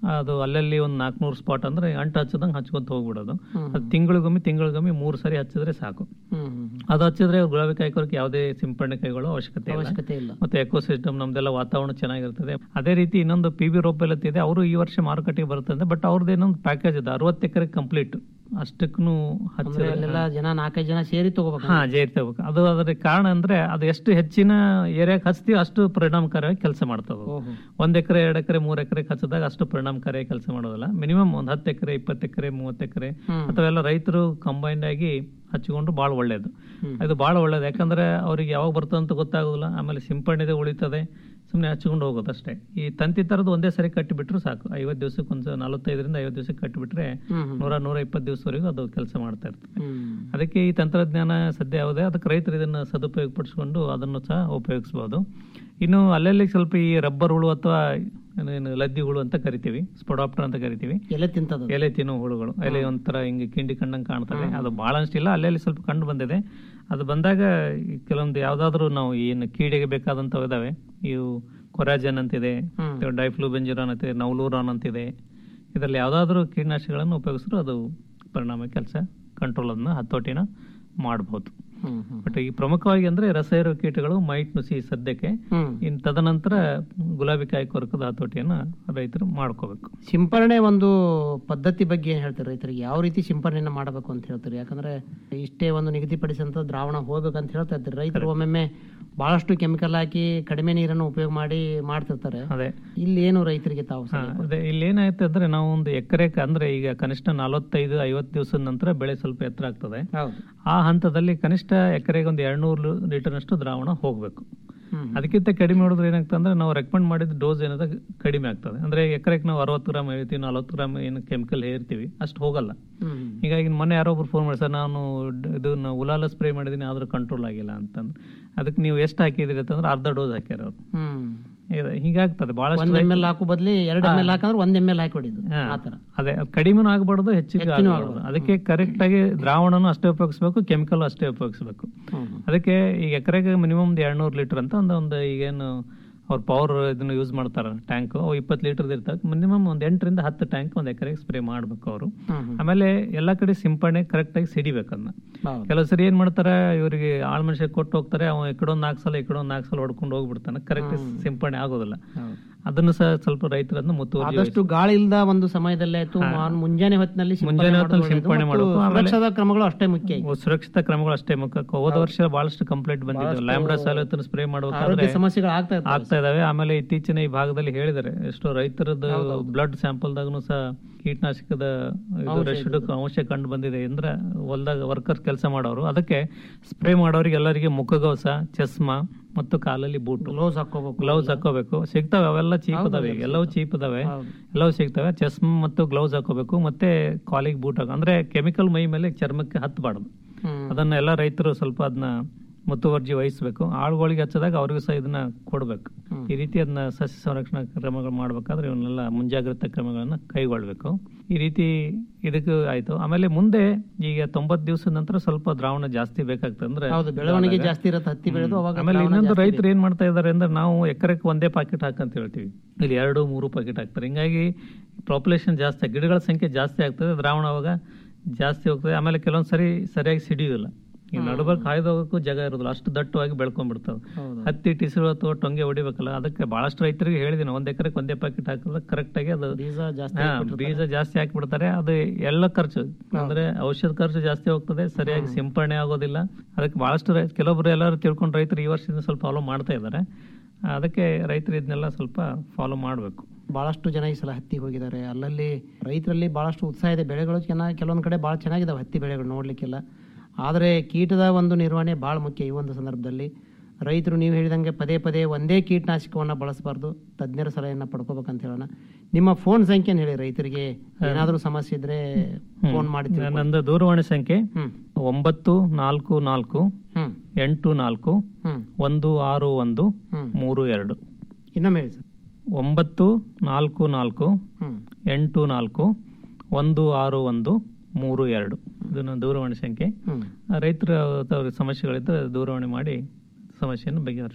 ಅದು ಅಲ್ಲಲ್ಲಿ ಒಂದು ನಾಲ್ಕುನೂರು ಸ್ಪಾಟ್ ಅಂದ್ರೆ ಅಂಟು ಹಚ್ಚದಂಗೆ ಹಚ್ಕೊಂತ ಹೋಗ್ಬಿಡೋದು ಅದು ತಿಂಗಳಿಗೊಮ್ಮೆ ತಿಂಗಳಿಗೊಮ್ಮೆ ಮೂರು ಸರಿ ಹಚ್ಚಿದ್ರೆ ಸಾಕು ಅದು ಹಚ್ಚಿದ್ರೆ ಗುಲಾಬಿ ಕಾಯ್ಕೊರಕ್ಕೆ ಯಾವುದೇ ಸಿಂಪಡಣೆ ಕೈಗೊಳ್ಳೋ ಅವಶ್ಯಕತೆ ಇಲ್ಲ. ಅವಶ್ಯಕತೆ ಇಲ್ಲ. ಮತ್ತೆ ಎಕೋಸಿಸ್ಟಮ್ ನಮ್ದೆಲ್ಲ ವಾತಾವರಣ ಚೆನ್ನಾಗಿರ್ತದೆ ಅದೇ ರೀತಿ ಇನ್ನೊಂದು ಪಿ ಬಿ ರೋಪೆಲತ್ ಇದೆ ಅವರು ಈ ವರ್ಷ ಮಾರುಕಟ್ಟೆಗೆ ಬರ್ತದೆ ಬಟ್ ಅವ್ರದ್ದು ಇನ್ನೊಂದು ಪ್ಯಾಕೇಜ್ ಇದೆ ಅರವತ್ತು ಎಕರೆ ಕಂಪ್ಲೀಟ್ ಅಷ್ಟಕ್ಕೂ ಅಂದ್ರೆ ಹಚ್ಚಿದ್ರೆ ಅಲ್ಲೆಲ್ಲ ಜನ ನಾಲ್ಕೈದು ಜನ ಸೇರಿ ತಗೋಬೇಕು ಹಾ ಜೈರ್ ತಗೋಬೇಕು ಅದು ಅದರ ಕಾರಣ ಅಂದ್ರೆ ಅದು ಎಷ್ಟು ಹೆಚ್ಚಿನ ಏರಿಯಾಕ್ಕೆ ಹಚ್ತೀವಿ ಅಷ್ಟು ಪರಿಣಾಮಕಾರಿಯಾಗಿ ಕೆಲಸ ಮಾಡ್ತದೆ ಓಹೋ. ಒಂದ್ ಎಕರೆ ಎರಡು ಎಕರೆ ಮೂರ್ ಎಕರೆ ಹಚ್ಚಿದಾಗ ಅಷ್ಟು ಪರಿಣಾಮಕಾರಿಯಾಗಿ ಕೆಲಸ ಮಾಡೋದಿಲ್ಲ ಮಿನಿಮಮ್ ಒಂದ್ ಹತ್ತು ಎಕರೆ ಇಪ್ಪತ್ತು ಎಕರೆ ಮೂವತ್ತು ಎಕರೆ ಹ್ಮ್. ಅಥವಾ ಎಲ್ಲ ರೈತರು ಕಂಬೈನ್ಡ್ ಆಗಿ ಹಚ್ಚಿಕೊಂಡು ಬಹಳ ಒಳ್ಳೇದು ಹ್ಮ್. ಇದು ಬಹಳ ಒಳ್ಳೇದು ಯಾಕಂದ್ರೆ ಅವ್ರಿಗೆ ಯಾವಾಗ ಬರ್ತದೆ ಅಂತ ಗೊತ್ತಾಗೋದಿಲ್ಲ ಆಮೇಲೆ ಸಿಂಪಡಣೆ ಉಳಿತದೆ ಸುಮ್ಮನೆ ಹಚ್ಕೊಂಡು ಹೋಗೋದು ಅಷ್ಟೇ ಈ ತಂತಿ ತರದ್ದು ಒಂದೇ ಸರಿ ಕಟ್ಟಿಬಿಟ್ರು ಸಾಕು ಐವತ್ತು ದಿವಸಕ್ಕೆ ಒಂದು ನಲವತ್ತೈದರಿಂದ ಐವತ್ತು ದಿವಸಕ್ಕೆ ಕಟ್ಟಿಬಿಟ್ರೆ ಹ್ಮ್, ಹ್ಮ್. ನೂರ ನೂರ ಇಪ್ಪತ್ತು ದಿವಸವರೆಗೂ ಅದು ಕೆಲಸ ಮಾಡ್ತಾ ಇರ್ತದೆ ಹ್ಮ್. ಅದಕ್ಕೆ ಈ ತಂತ್ರಜ್ಞಾನ ಸದ್ಯ ಯಾವುದೇ ಅದಕ್ಕೆ ರೈತರು ಇದನ್ನ ಸದುಪಯೋಗ ಪಡಿಸ್ಕೊಂಡು ಅದನ್ನು ಸಹ ಉಪಯೋಗಿಸಬಹುದು ಇನ್ನು ಅಲ್ಲಲ್ಲಿ ಸ್ವಲ್ಪ ಈ ರಬ್ಬರ್ ಹುಳು ಅಥವಾ ಏನು ಲದ್ದಿ ಹುಳು ಅಂತ ಕರಿತೀವಿ ಸ್ಪೊಡಾಪ್ಟರ್ ಅಂತ ಕರಿತೀವಿ ಎಲೆ ತಿಂತದ ಎಲೆ ತಿನ್ನೋ ಹುಳುಗಳು ಎಲೆ ಒಂಥರ ಹಿಂಗೆ ಕಿಂಡಿ ಕಂಡಂಗೆ ಕಾಣ್ತದೆ ಅದು ಬಹಳ ಅಷ್ಟಿಲ್ಲ ಅಲ್ಲಲ್ಲಿ ಸ್ವಲ್ಪ ಕಂಡು ಬಂದಿದೆ ಅದು ಬಂದಾಗ ಈ ಕೆಲವೊಂದು ಯಾವ್ದಾದ್ರು ನಾವು ಏನು ಕೀಡೆಗೆ ಬೇಕಾದಂತವು ಇದಾವೆ ಇವು ಕೊರಾಜನ್ ಅಂತಿದೆ ಡೈಫ್ಲೂಬೆಂಜುರಾನ್ ಅಂತಿದೆ ನವಲೂರಾನ್ ಅಂತಿದೆ ಇದರಲ್ಲಿ ಯಾವ್ದಾದ್ರು ಕೀಟನಾಶಕಗಳನ್ನು ಉಪಯೋಗಿಸಿದ್ರು ಅದು ಪರಿಣಾಮ ಕೆಲಸ ಕಂಟ್ರೋಲ್ ಅದನ್ನ ಹತೋಟಿನ ಮಾಡಬಹುದು ಬಟ್ ಈ ಪ್ರಮುಖವಾಗಿ ಅಂದ್ರೆ ರಸಾಯನ ಕೀಟಗಳು ಮೈಟ್ ನುಸಿ ಸದ್ಯಕ್ಕೆ ಹ್ಮ್. ಇನ್ ತದನಂತರ ಗುಲಾಬಿ ಕಾಯಿ ಕೊರಕದ ಹತೋಟಿಯನ್ನ ರೈತರು ಮಾಡ್ಕೋಬೇಕು ಸಿಂಪರಣೆ ಒಂದು ಪದ್ಧತಿ ಬಗ್ಗೆ ಏನ್ ಹೇಳ್ತಾರೆ ರೈತರಿಗೆ ಯಾವ ರೀತಿ ಸಿಂಪರಣೆಯನ್ನ ಮಾಡಬೇಕು ಅಂತ ಹೇಳ್ತಾರೆ ಯಾಕಂದ್ರೆ ಇಷ್ಟೇ ಒಂದು ನಿಗದಿಪಡಿಸಿದಂತ ದ್ರಾವಣ ಹೋಗ್ಬೇಕಂತ ಹೇಳ್ತಾ ಇರ್ತಾರೆ ರೈತರು ಒಮ್ಮೊಮ್ಮೆ ಬಹಳಷ್ಟು ಕೆಮಿಕಲ್ ಹಾಕಿ ಕಡಿಮೆ ನೀರನ್ನು ಉಪಯೋಗ ಮಾಡಿ ಮಾಡ್ತಿರ್ತಾರೆ ಅದೇ ಇಲ್ಲಿ ಏನು ರೈತರಿಗೆ ತಾವು ಹಾ, ಅದೇ ಇಲ್ಲಿ ಏನಾಯ್ತು ಅಂದ್ರೆ ನಾವು ಒಂದು ಎಕರೆಗೆ ಅಂದ್ರೆ ಈಗ ಕನಿಷ್ಠ ನಲವತ್ತೈದು ಐವತ್ತು ದಿವಸದ ನಂತರ ಬೆಳೆ ಸ್ವಲ್ಪ ಎತ್ತರ ಆಗ್ತದೆ ಹೌದು ಆ ಹಂತದಲ್ಲಿ ಕನಿಷ್ಠ ಎಕರೆಗೆ ಒಂದು ಎರಡ್ನೂರು ಲೀಟರ್ನಷ್ಟು ದ್ರಾವಣ ಹೋಗ್ಬೇಕು ಅದಕ್ಕಿಂತ ಕಡಿಮೆ ನೋಡಿದ್ರೆ ಏನಾಗ್ತದೆ ಅಂದ್ರೆ ನಾವು ರೆಕಮೆಂಡ್ ಮಾಡಿದ ಡೋಸ್ ಏನದ ಕಡಿಮೆ ಆಗ್ತದೆ ಅಂದ್ರೆ ಎಕರೆಗೆ ನಾವು ಅರವತ್ತು ಗ್ರಾಮ್ ಹೇಳ್ತೀವಿ ನಲವತ್ತು ಗ್ರಾಮ್ ಏನು ಕೆಮಿಕಲ್ ಹೇರ್ತೀವಿ ಅಷ್ಟು ಹೋಗಲ್ಲ ಹೀಗಾಗಿ ಮೊನ್ನೆ ಯಾರೋ ಒಬ್ರು ಫೋನ್ ಮಾಡಿ ಸರ್ ನಾನು ಡ್- ಇದು ಉಲಾಲ ಸ್ಪ್ರೇ ಮಾಡಿದೀನಿ ಆದ್ರೂ ಕಂಟ್ರೋಲ್ ಆಗಿಲ್ಲ ಅಂತಂದು ಅದಕ್ಕೆ ನೀವು ಎಷ್ಟು ಹಾಕಿದಿರಿ ಅಂತಂದ್ರೆ ಅರ್ಧ ಡೋಸ್ ಹಾಕ್ಯಾರ ಅವ್ರು ಹ್ಮ್ ಇದು ಹೀಗಾಗ್ತದೆ ಬಹಳಷ್ಟು ಒಂದ್ ಎಮ್ ರೈತ- ಎಲ್ ಹಾಕೋ ಬದ್ಲಿ ಎರಡ್ ಎಮ್ ಎಲ್ ಹಾಕಂದ್ರೆ ಒಂದ್ ಎಮ್ ಎಲ್ ಹಾಕಿ ಹೊಡಿದು ಹಾ. ಆತರ ಅದೇ ಅದು ಕಡಿಮೆನೂ ಆಗಬಾರ್ದು ಹೆಚ್ಚಿಗೆ ಹೆಚ್ಚಿನೂ ಆಗಬಾರ್ದು ಅದಕ್ಕೆ ಕರೆಕ್ಟ್ ಆಗಿ ದ್ರಾವಣನು ಅಷ್ಟೇ ಉಪಯೋಗಿಸ್ಬೇಕು ಕೆಮಿಕಲ್ ಅಷ್ಟೇ ಉಪಯೋಗಿಸ್ಬೇಕು ಅದಕ್ಕೆ ಈಗ ಎಕರೆಗೆ ಮಿನಿಮಮ್ ಒಂದು ಎರಡ್ನೂರು ಲೀಟರ್ ಅಂತ ಒಂದು ಒಂದು ಈಗೇನು ಅವ್ರ ಪವರ್ ಇದನ್ನ ಯೂಸ್ ಮಾಡ್ತಾರ ಟ್ಯಾಂಕ್ ಅವು ಇಪ್ಪತ್ತು ಲೀಟರ್ ಇರ್ತಾವೆ ಮಿನಿಮಮ್ ಒಂದು ಎಂಟರಿಂದ ಹತ್ತು ಟ್ಯಾಂಕ್ ಒಂದು ಎಕರೆಗೆ ಸ್ಪ್ರೇ ಮಾಡ್ಬೇಕು ಅವರು ಆಮೇಲೆ ಎಲ್ಲಾ ಕಡೆ ಸಿಂಪಡಣೆ ಕರೆಕ್ಟ್ ಆಗಿ ಸಿಡಿಬೇಕು ಅದನ್ನ ಹೌದು. ಕೆಲವು ಸರಿ ಏನ್ ಮಾಡ್ತಾರೆ ಇವರಿಗೆ ಆಳ್ ಮನುಷ್ಯ ಕೊಟ್ಟು ಹೋಗ್ತಾರೆ ಅವ ಈ ಕಡೆ ಒಂದ್ ನಾಲ್ಕು ಸಲ ಈ ಕಡೆ ಒಂದ್ ನಾಲ್ಕು ಸಲ ಹೊಡ್ಕೊಂಡು ಹೋಗ್ಬಿಡ್ತಾನೆ ಕರೆಕ್ಟ್ ಸಿಂಪಡಣೆ ಆಗೋದಿಲ್ಲ ಅದನ್ನು ಸಹ ಸ್ವಲ್ಪ ರೈತರನ್ನು ಮುತುವರ್ಜಿ ಆದಷ್ಟು ಗಾಳಿ ಇಲ್ದ ಒಂದು ಸಮಯದಲ್ಲೇ ಆಯ್ತು ಮಾರ್ನ್- ಮುಂಜಾನೆ ಹೊತ್ತಿನಲ್ಲಿ ಸಿಂಪಡಣೆ ಮುಂಜಾನೆ ಮಾಡೋದು ಹೊತ್ತಲ್ಲಿ ಒಳ್ಳೆಯದು ಸಿಂಪಡಣೆ ಮತ್ತು ಮಾಡಬೇಕು ಆಮೇಲೆ ಸುರಕ್ಷತಾ ಕ್ರಮಗಳು ಅಷ್ಟೇ ಮುಖ್ಯ ಈಗ. ಓ, ಸುರಕ್ಷಿತ ಕ್ರಮಗಳು ಅಷ್ಟೇ ಮುಖ್ಯ ಹೋದ ವರ್ಷ ಬಹಳಷ್ಟು ಕಂಪ್ಲೇಂಟ್ ಬಂದಿದ್ದು ಬಹಳಷ್ಟು ಲ್ಯಾಂಬ್ಡಾ ಸಾಲತನ ಸ್ಪ್ರೇ ಆರೋಗ್ಯ ಮಾಡಬೇಕಾದ್ರೆ ಸಮಸ್ಯೆಗಳು ಆಗ್ತಾ ಇರ್ತವೆ ಆಗ್ತಾ ಇದಾವೆ ಆಮೇಲೆ ಇತ್ತೀಚಿನ ಈ ಭಾಗದಲ್ಲಿ ಹೇಳಿದ್ದಾರೆ ಎಷ್ಟೋ ರೈತರದ್ದು ಬ್ಲಡ್ ಸ್ಯಾಂಪಲ್ದಾಗೂ ಸಹ ಕೀಟನಾಶಕದ ಇದು ಅಂಶ ರೆಸಿಡು ಅಂಶ ಕಂಡು ಬಂದಿದೆ ಅಂದ್ರೆ ಹೊಲ್ದಾಗ ವರ್ಕರ್ಸ್ ಕೆಲಸ ಮಾಡೋರು ಅದಕ್ಕೆ ಸ್ಪ್ರೇ ಮಾಡೋರಿಗೆ ಎಲ್ಲರಿಗೆ ಮುಖಗವಸ ಚಸ್ಮಾ ಮತ್ತು ಕಾಲಲ್ಲಿ ಬೂಟು ಗ್ಲೌಸ್ ಹಾಕೋಬೇಕು ಗ್ಲೌಸ್ ಹಾಕೋಬೇಕು ಸಿಗ್ತವೆ ಅವೆಲ್ಲ ಚೀಪ್ ಇದಾವೆ ಈಗ ಎಲ್ಲವೂ ಚೀಪ್ ಇದಾವೆ ಎಲ್ಲವೂ ಸಿಗ್ತವೆ ಚಸ್ಮಾ ಮತ್ತು ಗ್ಲೌಸ್ ಹಾಕೋಬೇಕು ಮತ್ತೆ ಕಾಲಿಗೆ ಬೂಟ್ ಹಾಕೋ ಅಂದ್ರೆ ಕೆಮಿಕಲ್ ಮೈ ಮೇಲೆ ಚರ್ಮಕ್ಕೆ ಹತ್ತಬಾರ್ದು ಹ್ಮ್. ಅದನ್ನ ಎಲ್ಲ ರೈತರು ಸ್ವಲ್ಪ ಅದನ್ನ ಮುತುವರ್ಜಿ ವಹಿಸಬೇಕು ಆಳುಗಳಿಗೆ ಹಚ್ಚದಾಗ ಅವ್ರಿಗೂ ಸಹ ಇದನ್ನ ಕೊಡಬೇಕು ಈ ರೀತಿ ಅದನ್ನ ಸಸ್ಯ ಸಂರಕ್ಷಣಾ ಕ್ರಮಗಳು ಮಾಡ್ಬೇಕಾದ್ರೆ ಇವನ್ನೆಲ್ಲ ಮುಂಜಾಗ್ರತಾ ಕ್ರಮಗಳನ್ನ ಕೈಗೊಳ್ಬೇಕು ಈ ರೀತಿ ಇದಕ್ಕೆ ಆಯ್ತು ಆಮೇಲೆ ಮುಂದೆ ಈಗ ತೊಂಬತ್ ದಿವಸದ ನಂತರ ಸ್ವಲ್ಪ ದ್ರಾವಣ ಜಾಸ್ತಿ ಬೇಕಾಗ್ತದೆ ಅಂದ್ರೆ ಹೌದು ಬೆಳವಣಿಗೆ ಜಾಸ್ತಿ ಇರುತ್ತೆ ಹತ್ತಿ ಬೆಳೆದು ಅವಾಗ ಆಮೇಲೆ ದ್ರಾವಣ ಇನ್ನೊಂದು ಜಾಸ್ತಿ ರೈತರು ಏನ್ ಮಾಡ್ತಾ ಇದಾರೆ ಅಂದ್ರೆ ನಾವು ಎಕರೆಕ್ಕೆ ಒಂದೇ ಪಾಕೆಟ್ ಹಾಕಂತ ಹೇಳ್ತೀವಿ ಇಲ್ಲಿ ಎರಡು ಮೂರು ಪಾಕೆಟ್ ಹಾಕ್ತಾರೆ ಹಿಂಗಾಗಿ ಪಾಪ್ಯುಲೇಷನ್ ಜಾಸ್ತಿ ಗಿಡಗಳ ಸಂಖ್ಯೆ ಜಾಸ್ತಿ ಆಗ್ತದೆ ದ್ರಾವಣ ಅವಾಗ ಜಾಸ್ತಿ ಹೋಗ್ತದೆ ಆಮೇಲೆ ಕೆಲವೊಂದ್ ಸರಿ ಸರಿಯಾಗಿ ಸಿಡಿಯೋದಿಲ್ಲ ಈ ನಡುಬರ್ಕ್ ಹಾಯ್ದು ಹೋಗಕ್ಕೂ ಜಾಗ ಇರೋದಿಲ್ಲ ಅಷ್ಟು ದಟ್ಟವಾಗಿ ಬೆಳ್ಕೊಂಡ್ಬಿಡ್ತಾವೆ ಹತ್ತಿ ಟಿಸಿರು ಅಥವಾ ಟೊಂಗೆ ಹೊಡಿಬೇಕಲ್ಲ ಅದಕ್ಕೆ ಬಹಳಷ್ಟು ರೈತರಿಗೆ ಹೇಳಿದೀನಿ ಒಂದ್ ಎಕರೆಗೆ ಒಂದೇ ಪಾಕೆಟ್ ಹಾಕಿದ್ರೆ ಕರೆಕ್ಟ್ ಆಗಿ ಅದು ಬೀಜ ಜಾಸ್ತಿ ಹಾ, ಹಾಕ್ಬಿಟ್ಟಿರ್ತಾರೆ. ಬೀಜ ಜಾಸ್ತಿ ಹಾಕಿಬಿಡ್ತಾರೆ ಅದು ಎಲ್ಲ ಖರ್ಚು ಅಂದ್ರೆ ಔಷಧ ಖರ್ಚು ಜಾಸ್ತಿ ಹೋಗ್ತದೆ ಸರಿಯಾಗಿ ಸಿಂಪರಣೆ ಆಗೋದಿಲ್ಲ ಅದಕ್ಕೆ ಬಹಳಷ್ಟು ರೈತ ಕೆಲವೊಬ್ರು ಎಲ್ಲರೂ ತಿಳ್ಕೊಂಡು ರೈತರು ಈ ವರ್ಷದಿಂದ ಸ್ವಲ್ಪ ಫಾಲೋ ಮಾಡ್ತಾ ಇದ್ದಾರೆ ಅದಕ್ಕೆ ರೈತರು ಇದನ್ನೆಲ್ಲ ಸ್ವಲ್ಪ ಫಾಲೋ ಮಾಡಬೇಕು ಬಹಳಷ್ಟು ಜನ ಈ ಸಲ ಹತ್ತಿ ಹೋಗಿದ್ದಾರೆ ಅಲ್ಲಲ್ಲಿ ರೈತರಲ್ಲಿ ಬಹಳಷ್ಟು ಉತ್ಸಾಹ ಇದೆ ಬೆಳೆಗಳು ಚೆನ್ನಾಗಿ ಕೆಲವೊಂದು ಕಡೆ ಬಹಳ ಚೆನ್ನಾಗಿದಾವೆ ಹತ್ತಿ ಬೆಳೆಗಳು ನೋಡ್ಲಿಕ್ಕೆಲ್ಲ ಆದರೆ ಕೀಟದ ಒಂದು ನಿರ್ವಹಣೆ ಬಹಳ ಮುಖ್ಯ ಈ ಒಂದು ಸಂದರ್ಭದಲ್ಲಿ ರೈತರು ನೀವು ಹೇಳಿದಂಗೆ ಪದೇ ಪದೇ ಒಂದೇ ಕೀಟನಾಶಕವನ್ನು ಬಳಸಬಾರ್ದು ತಜ್ಞರ ಸಲಹೆಯನ್ನು ಪಡ್ಕೋಬೇಕಂತ ಹೇಳೋಣ ನಿಮ್ಮ ಫೋನ್ ಸಂಖ್ಯೆನ ಹೇಳಿ ರೈತರಿಗೆ ಏನಾದರೂ ಸಮಸ್ಯೆ ಇದ್ರೆ ಫೋನ್ ಮಾಡಿ ತಿಳ್ಕೊಳ್ಳಿ. ನಂದು ದೂರವಾಣಿ ಸಂಖ್ಯೆ ಹ್ಮ್. ಒಂಬತ್ತು ನಾಲ್ಕು ನಾಲ್ಕು ಹ್ಮ್. ಎಂಟು ನಾಲ್ಕು ಹ್ಮ್. ಒಂದು ಆರು ಒಂದು ಹ್ಮ್. ಮೂರು ಎರಡು ಇನ್ನೊಮ್ಮೆ ಹೇಳಿ ಸರ್ ಒಂಬತ್ತು ನಾಲ್ಕು ನಾಲ್ಕು ಹ್ಮ್. ಎಂಟು ನಾಲ್ಕು ಒಂದು ಆರು ಒಂದು ಮೂರು ಎರಡು ಇದು ನನ್ನ ದೂರವಾಣಿ ಸಂಖ್ಯೆ ಹ್ಮ್. ರೈತರ ಅವ್ರ ಸಮಸ್ಯೆಗಳಿದ್ದರೆ ದೂರವಾಣಿ ಮಾಡಿ ಸಮಸ್ಯೆಯನ್ನು ಬಗೆಹರಿಸ್ಕೊ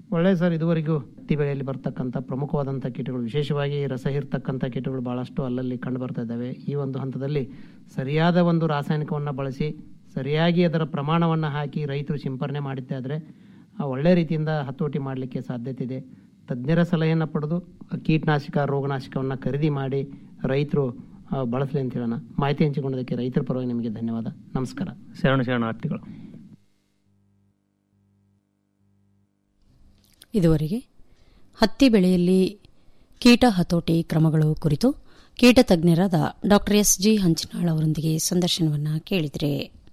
ಒಳ್ಳೆ ಸರ್ ಇದುವರೆಗೂ ಹತ್ತಿ ಬೆಳೆಯಲ್ಲಿ ಬರ್ತಕ್ಕಂಥ ಪ್ರಮುಖವಾದಂಥ ಕೀಟಗಳು ವಿಶೇಷವಾಗಿ ರಸ ಹೀರ್ತಕ್ಕಂಥ ಕೀಟಗಳು ಬಹಳಷ್ಟು ಅಲ್ಲಲ್ಲಿ ಕಂಡು ಬರ್ತಾ ಇದ್ದಾವೆ ಈ ಒಂದು ಹಂತದಲ್ಲಿ ಸರಿಯಾದ ಒಂದು ರಾಸಾಯನಿಕವನ್ನು ಬಳಸಿ ಸರಿಯಾಗಿ ಅದರ ಪ್ರಮಾಣವನ್ನು ಹಾಕಿ ರೈತರು ಸಿಂಪರಣೆ ಮಾಡಿದ್ದೇ ಆದರೆ ಒಳ್ಳೆ ರೀತಿಯಿಂದ ಹತೋಟಿ ಮಾಡಲಿಕ್ಕೆ ಸಾಧ್ಯತೆ ಇದೆ ತಜ್ಞರ ಸಲಹೆಯನ್ನು ಪಡೆದು ಕೀಟನಾಶಕ ರೋಗನಾಶಕವನ್ನು ಖರೀದಿ ಮಾಡಿ ರೈತರು ಆ, ಬಳಸಲಿ ಅಂತ ಹೇಳೋಣ ಮಾಹಿತಿ ಹಂಚಿಕೊಂಡದಕ್ಕೆ ರೈತರ ಪರವಾಗಿ ನಿಮಗೆ ಧನ್ಯವಾದ ನಮಸ್ಕಾರ ಶರಣ ಶರಣಾರ್ಥಿಗಳು ಇದುವರೆಗೆ ಹತ್ತಿ ಬೆಳೆಯಲ್ಲಿ ಕೀಟ ಹತೋಟಿ ಕ್ರಮಗಳು ಕುರಿತು ಕೀಟ ತಜ್ಞರಾದ ಡಾಕ್ಟರ್ ಎಸ್ ಜಿ ಹಂಚನಾಳ್ ಅವರೊಂದಿಗೆ ಸಂದರ್ಶನವನ್ನು ಕೇಳಿದರೆ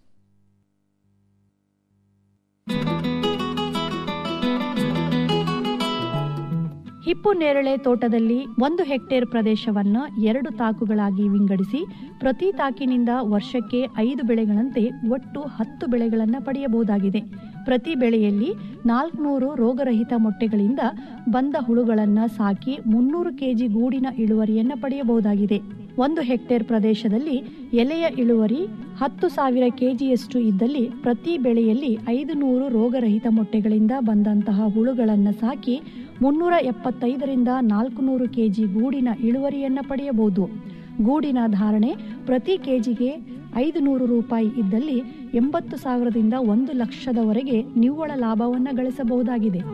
ಹಿಪ್ಪು ನೇರಳೆ ತೋಟದಲ್ಲಿ ಒಂದು ಹೆಕ್ಟೇರ್ ಪ್ರದೇಶವನ್ನ ಎರಡು ತಾಕುಗಳಾಗಿ ವಿಂಗಡಿಸಿ ಪ್ರತಿ ತಾಕಿನಿಂದ ವರ್ಷಕ್ಕೆ ಐದು ಬೆಳೆಗಳಂತೆ ಒಟ್ಟು ಹತ್ತು ಬೆಳೆಗಳನ್ನು ಪಡೆಯಬಹುದಾಗಿದೆ ಪ್ರತಿ ಬೆಳೆಯಲ್ಲಿ ನಾಲ್ಕುನೂರು ರೋಗರಹಿತ ಮೊಟ್ಟೆಗಳಿಂದ ಬಂದ ಹುಳುಗಳನ್ನು ಸಾಕಿ ಮುನ್ನೂರು ಕೆಜಿ ಗೂಡಿನ ಇಳುವರಿಯನ್ನು ಪಡೆಯಬಹುದಾಗಿದೆ ಒಂದು ಹೆಕ್ಟೇರ್ ಪ್ರದೇಶದಲ್ಲಿ ಎಲೆಯ ಇಳುವರಿ ಹತ್ತು ಸಾವಿರ ಕೆಜಿಯಷ್ಟು ಇದ್ದಲ್ಲಿ ಪ್ರತಿ ಬೆಳೆಯಲ್ಲಿ ಐದು ನೂರು ರೋಗರಹಿತ ಮೊಟ್ಟೆಗಳಿಂದ ಬಂದಂತಹ ಹುಳುಗಳನ್ನು ಸಾಕಿ ಮುನ್ನೂರ ಎಪ್ಪತ್ತೈದರಿಂದ ನಾಲ್ಕು ನೂರು ಕೆಜಿ ಗೂಡಿನ ಇಳುವರಿಯನ್ನು ಪಡೆಯಬಹುದು ಗೂಡಿನ ಧಾರಣೆ ಪ್ರತಿ ಕೆಜಿಗೆ ಐದು ನೂರು ರೂಪಾಯಿ ಇದ್ದಲ್ಲಿ ಎಂಬತ್ತು ಸಾವಿರದಿಂದ ಒಂದು ಲಕ್ಷದವರೆಗೆ ನಿವ್ವಳ ಲಾಭವನ್ನು ಗಳಿಸಬಹುದಾಗಿದೆ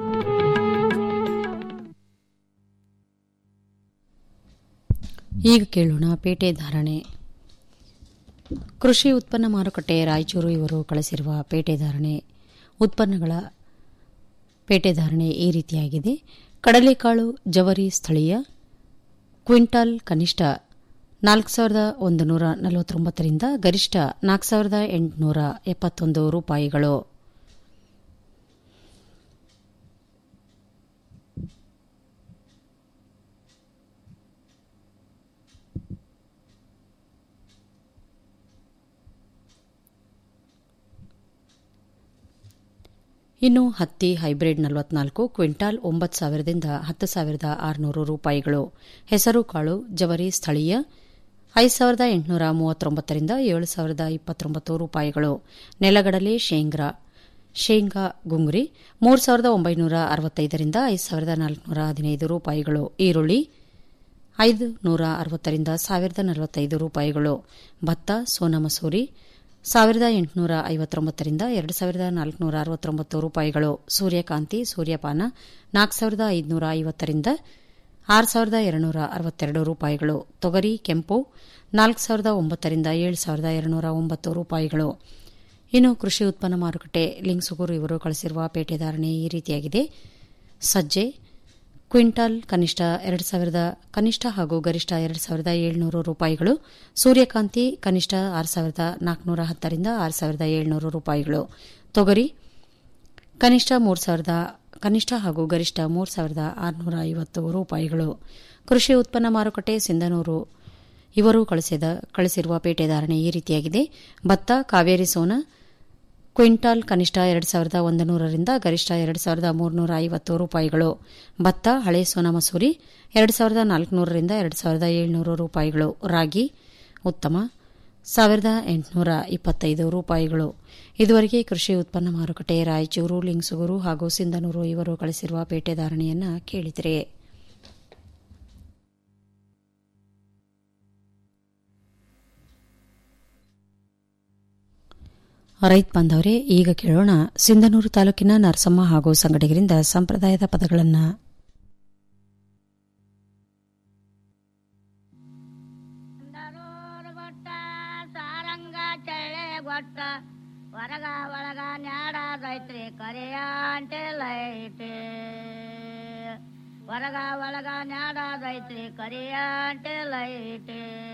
ಈಗ ಕೇಳೋಣ ಪೇಟೆ ಧಾರಣೆ ಕೃಷಿ ಉತ್ಪನ್ನ ಮಾರುಕಟ್ಟೆ ರಾಯಚೂರು ಇವರು ಕಳಿಸಿರುವ ಪೇಟೆ ಧಾರಣೆ ಉತ್ಪನ್ನಗಳ ಪೇಟೆ ಧಾರಣೆ ಈ ರೀತಿಯಾಗಿದೆ ಕಡಲೆಕಾಳು ಜವರಿ ಸ್ಥಳೀಯ ಕ್ವಿಂಟಾಲ್ ಕನಿಷ್ಠ ನಾಲ್ಕು ಸಾವಿರದ ಒಂದು ನೂರ ನಲವತ್ತೊಂಬತ್ತರಿಂದ ಗರಿಷ್ಠ ನಾಲ್ಕು ಸಾವಿರದ ಎಂಟುನೂರ ಎಪ್ಪತ್ತೊಂದು ರೂಪಾಯಿಗಳು ಇನ್ನು ಹತ್ತಿ ಹೈಬ್ರಿಡ್ ನಲವತ್ನಾಲ್ಕು ಕ್ವಿಂಟಾಲ್ ಒಂಬತ್ತು ಸಾವಿರದಿಂದ ಹತ್ತು ಸಾವಿರದ ಆರುನೂರು ರೂಪಾಯಿಗಳು ಹೆಸರು ಕಾಳು ಜವರಿ ಸ್ಥಳೀಯ ಐದು ಸಾವಿರದ ಎಂಟುನೂರ ಮೂವತ್ತೊಂಬತ್ತರಿಂದ ಏಳು ಸಾವಿರದ ಇಪ್ಪತ್ತೊಂಬತ್ತು ರೂಪಾಯಿಗಳು ನೆಲಗಡಲೆ ಶೇಂಗ್ರಾ ಶೇಂಗಾ ಗುಂಗುರಿ ಮೂರು ಸಾವಿರದ ಒಂಬೈನೂರ ಅರವತ್ತೈದರಿಂದ ಐದು ಸಾವಿರದ ನಾಲ್ಕುನೂರ ಹದಿನೈದು ರೂಪಾಯಿಗಳು ಈರುಳ್ಳಿ ಐದು ನೂರ ಅರವತ್ತರಿಂದ ಸಾವಿರದ ನಲವತ್ತೈದು ರೂಪಾಯಿಗಳು ಭತ್ತ ಸೋನಾ ಮಸೂರಿ ಸಾವಿರದ ಎಂಟುನೂರ ಐವತ್ತೊಂಬತ್ತರಿಂದ ಎರಡು ಸಾವಿರದ ನಾಲ್ಕುನೂರ ಅರವತ್ತೊಂಬತ್ತು ರೂಪಾಯಿಗಳು ಸೂರ್ಯಕಾಂತಿ ಸೂರ್ಯಪಾನ ನಾಲ್ಕು ಸಾವಿರದ ಐದುನೂರ ಐವತ್ತರಿಂದ ಆರು ಸಾವಿರದ ಎರಡುನೂರ ಅರವತ್ತೆರಡು ರೂಪಾಯಿಗಳು ತೊಗರಿ ಕೆಂಪು ನಾಲ್ಕು ಸಾವಿರದ ಒಂಬತ್ತರಿಂದ ಏಳು ಸಾವಿರದ ಎರಡುನೂರ ಒಂಬತ್ತು ರೂಪಾಯಿಗಳು ಇನ್ನು ಕೃಷಿ ಉತ್ಪನ್ನ ಮಾರುಕಟ್ಟೆ ಲಿಂಗ್ಸುಗೂರು ಇವರು ಕಳಿಸಿರುವ ಪೇಟೆ ಧಾರಣೆ ಈ ರೀತಿಯಾಗಿದೆ ಸಜ್ಜೆ ಕ್ವಿಂಟಾಲ್ ಕನಿಷ್ಠ ಎರಡು ಸಾವಿರದ ಕನಿಷ್ಠ ಹಾಗೂ ಗರಿಷ್ಠ ಎರಡು ಸಾವಿರದ ಏಳುನೂರು ರೂಪಾಯಿಗಳು ಸೂರ್ಯಕಾಂತಿ ಕನಿಷ್ಠ ಆರು ಸಾವಿರದ ನಾಲ್ಕುನೂರ ಹತ್ತರಿಂದ ಆರು ಸಾವಿರದ ಏಳುನೂರು ರೂಪಾಯಿಗಳು ತೊಗರಿ ಕನಿಷ್ಠ ಮೂರು ಸಾವಿರದ ಕನಿಷ್ಠ ಹಾಗೂ ಗರಿಷ್ಠ ಮೂರು ಸಾವಿರದ ಆರುನೂರ ಐವತ್ತು ರೂಪಾಯಿಗಳು ಕೃಷಿ ಉತ್ಪನ್ನ ಮಾರುಕಟ್ಟೆ ಸಿಂಧನೂರು ಇವರು ಕಳಿಸಿದ ಕಳಿಸಿರುವ ಪೇಟೆ ಧಾರಣೆ ಈ ರೀತಿಯಾಗಿದೆ ಭತ್ತ ಕಾವೇರಿ ಸೋನಾ ಕ್ವಿಂಟಾಲ್ ಕನಿಷ್ಠ ಎರಡು ಸಾವಿರದ ಒಂದು ನೂರರಿಂದ ಗರಿಷ್ಠ ಎರಡು ಸಾವಿರದ ಮೂರುನೂರ ಐವತ್ತು ರೂಪಾಯಿಗಳು ಭತ್ತ ಹಳೆ ಸೋನಾ ಮಸೂರಿ ಎರಡು ಸಾವಿರದ ನಾಲ್ಕುನೂರರಿಂದ ಎರಡು ಸಾವಿರದ ಏಳುನೂರು ರೂಪಾಯಿಗಳು ರಾಗಿ ಉತ್ತಮ ಸಾವಿರದ ಎಂಟುನೂರ ಇಪ್ಪತ್ತೈದು ರೂಪಾಯಿಗಳು ಇದುವರೆಗೆ ಕೃಷಿ ಉತ್ಪನ್ನ ಮಾರುಕಟ್ಟೆ ರಾಯಚೂರು ಲಿಂಗ್ಸುಗೂರು ಹಾಗೂ ಸಿಂಧನೂರು ಇವರು ಕಳಿಸಿರುವ ಪೇಟೆ ಧಾರಣೆಯನ್ನು ಕೇಳಿದರೆ ರೈತ ಬಾಂಧವರೇ ಈಗ ಕೇಳೋಣ ಸಿಂಧನೂರು ತಾಲೂಕಿನ ನರಸಮ್ಮ ಹಾಗೂ ಸಂಗಡಿಗರಿಂದ ಸಂಪ್ರದಾಯದ ಪದಗಳನ್ನು ಸಾರಂಗ ಚಳ್ಳೆ ಗೊಟ್ಟ ಹೊರಗ ಒಳಗ ನ್ಯಾಡದೈತ್ರಿ ಕರಿಯ ಅಂಟೆ ಲೈಟ್ ಹೊರಗ ಒಳಗ ನ್ಯಾಡದೈತ್ರಿ ಕರಿಯ ಅಂಟೆ ಲೈಟ್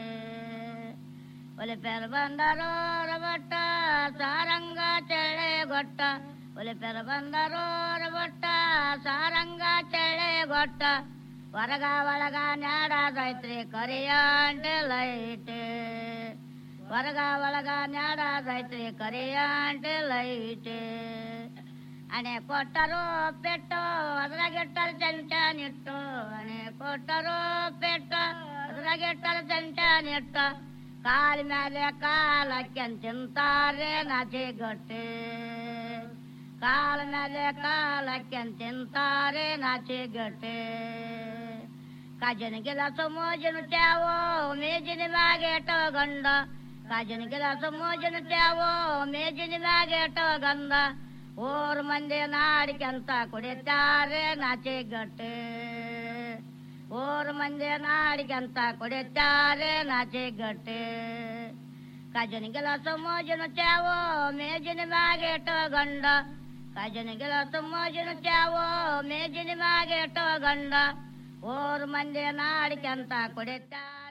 ಒಲೆ ಪೆರ ಬಂದರೋ ರಬಟ್ಟ ಸಾರಂಗ ಚಳ್ಳೆ ಗೊಟ್ಟ ಒಲೆ ಪೆರ ಬಂದರೋ ರಬಟ್ಟ ಸಾರಂಗ ಚಳ್ಳೆ ಗೊಟ್ಟ ಹೊರಗ ಒಳಗ ನ್ಯಾಡದೈತ್ರಿ ಕರಿಯ ಅಂಟೆ ಲೈಟ್ ಹೊರಗ ಒಳಗ ನ್ಯಾಡದೈತ್ರಿ ಕರಿಯ ಅಂಟೆ ಲೈಟ್ ಅಣೆ ಕೊಟ್ಟರು ಪೆಟ್ಟು ಅದ್ರಾಗಿಟ್ಟರು ಚಂಚ ನಿಟ್ಟು ಅಣೆ ಕೊಟ್ಟರು ಪೆಟ್ಟು ಅದ್ರಾಗಿಟ್ಟರು ಚಂಚ ನಿಟ್ಟು ಕಾಲ ಮೇಲೆ ಕಾಲ ತಿಂತಾರೆ ನಾಚಿ ಗಟ್ಟೆ ಕಾಲ ಮೇಲೆ ಕಾಲಕ್ಕೆ ತಿಂತಾರೆ ನಾಚಿಗಟ್ಟೆ ಕಾಜನ ಗಿಲಾಸ ಮೋಜನ ತ್ಯಾವೋ ಮೇಜಿನ ಮ್ಯಾಗೆ ಎಟೋ ಗಂಡ ಕಾಜನ ಗಿಲಾಸ ಮೋಜನ ತ್ಯಾವೋ ಮೇಜಿನ ಮ್ಯಾಗೆ ಎಟೋ ಗಂಧ ಓರ್ ಮಂದಿ ನಾಡಿಕೆಂತ ಕುಡಿತಾರೆ ನಾಚಿಗಟ್ಟೆ ಓರ್ ಮಂದಿ ನಾಡಿಗೆಂತ ಕುಡಿತಾರೆ ನಾಚಿಗಟ್ಟೆ ಕಾಜನ ಗಿಲಾಸ ಮೋಜನ ತ್ಯಾವೋ ಮೇಜಿನ ಮ್ಯಾಗೆ ಎಟೋ ಗಂಡ ಕಾಜನ ಗಿಲಾಸ ಮೋಜನ ತ್ಯಾವೋ ಮೇಜಿನ ಮ್ಯಾಗೆ ಎಟೋ ಗಂಡ ಓರ್ ಮಂದಿ ನಾಡಿಕೆಂತ ಕುಡಿತಾರೆ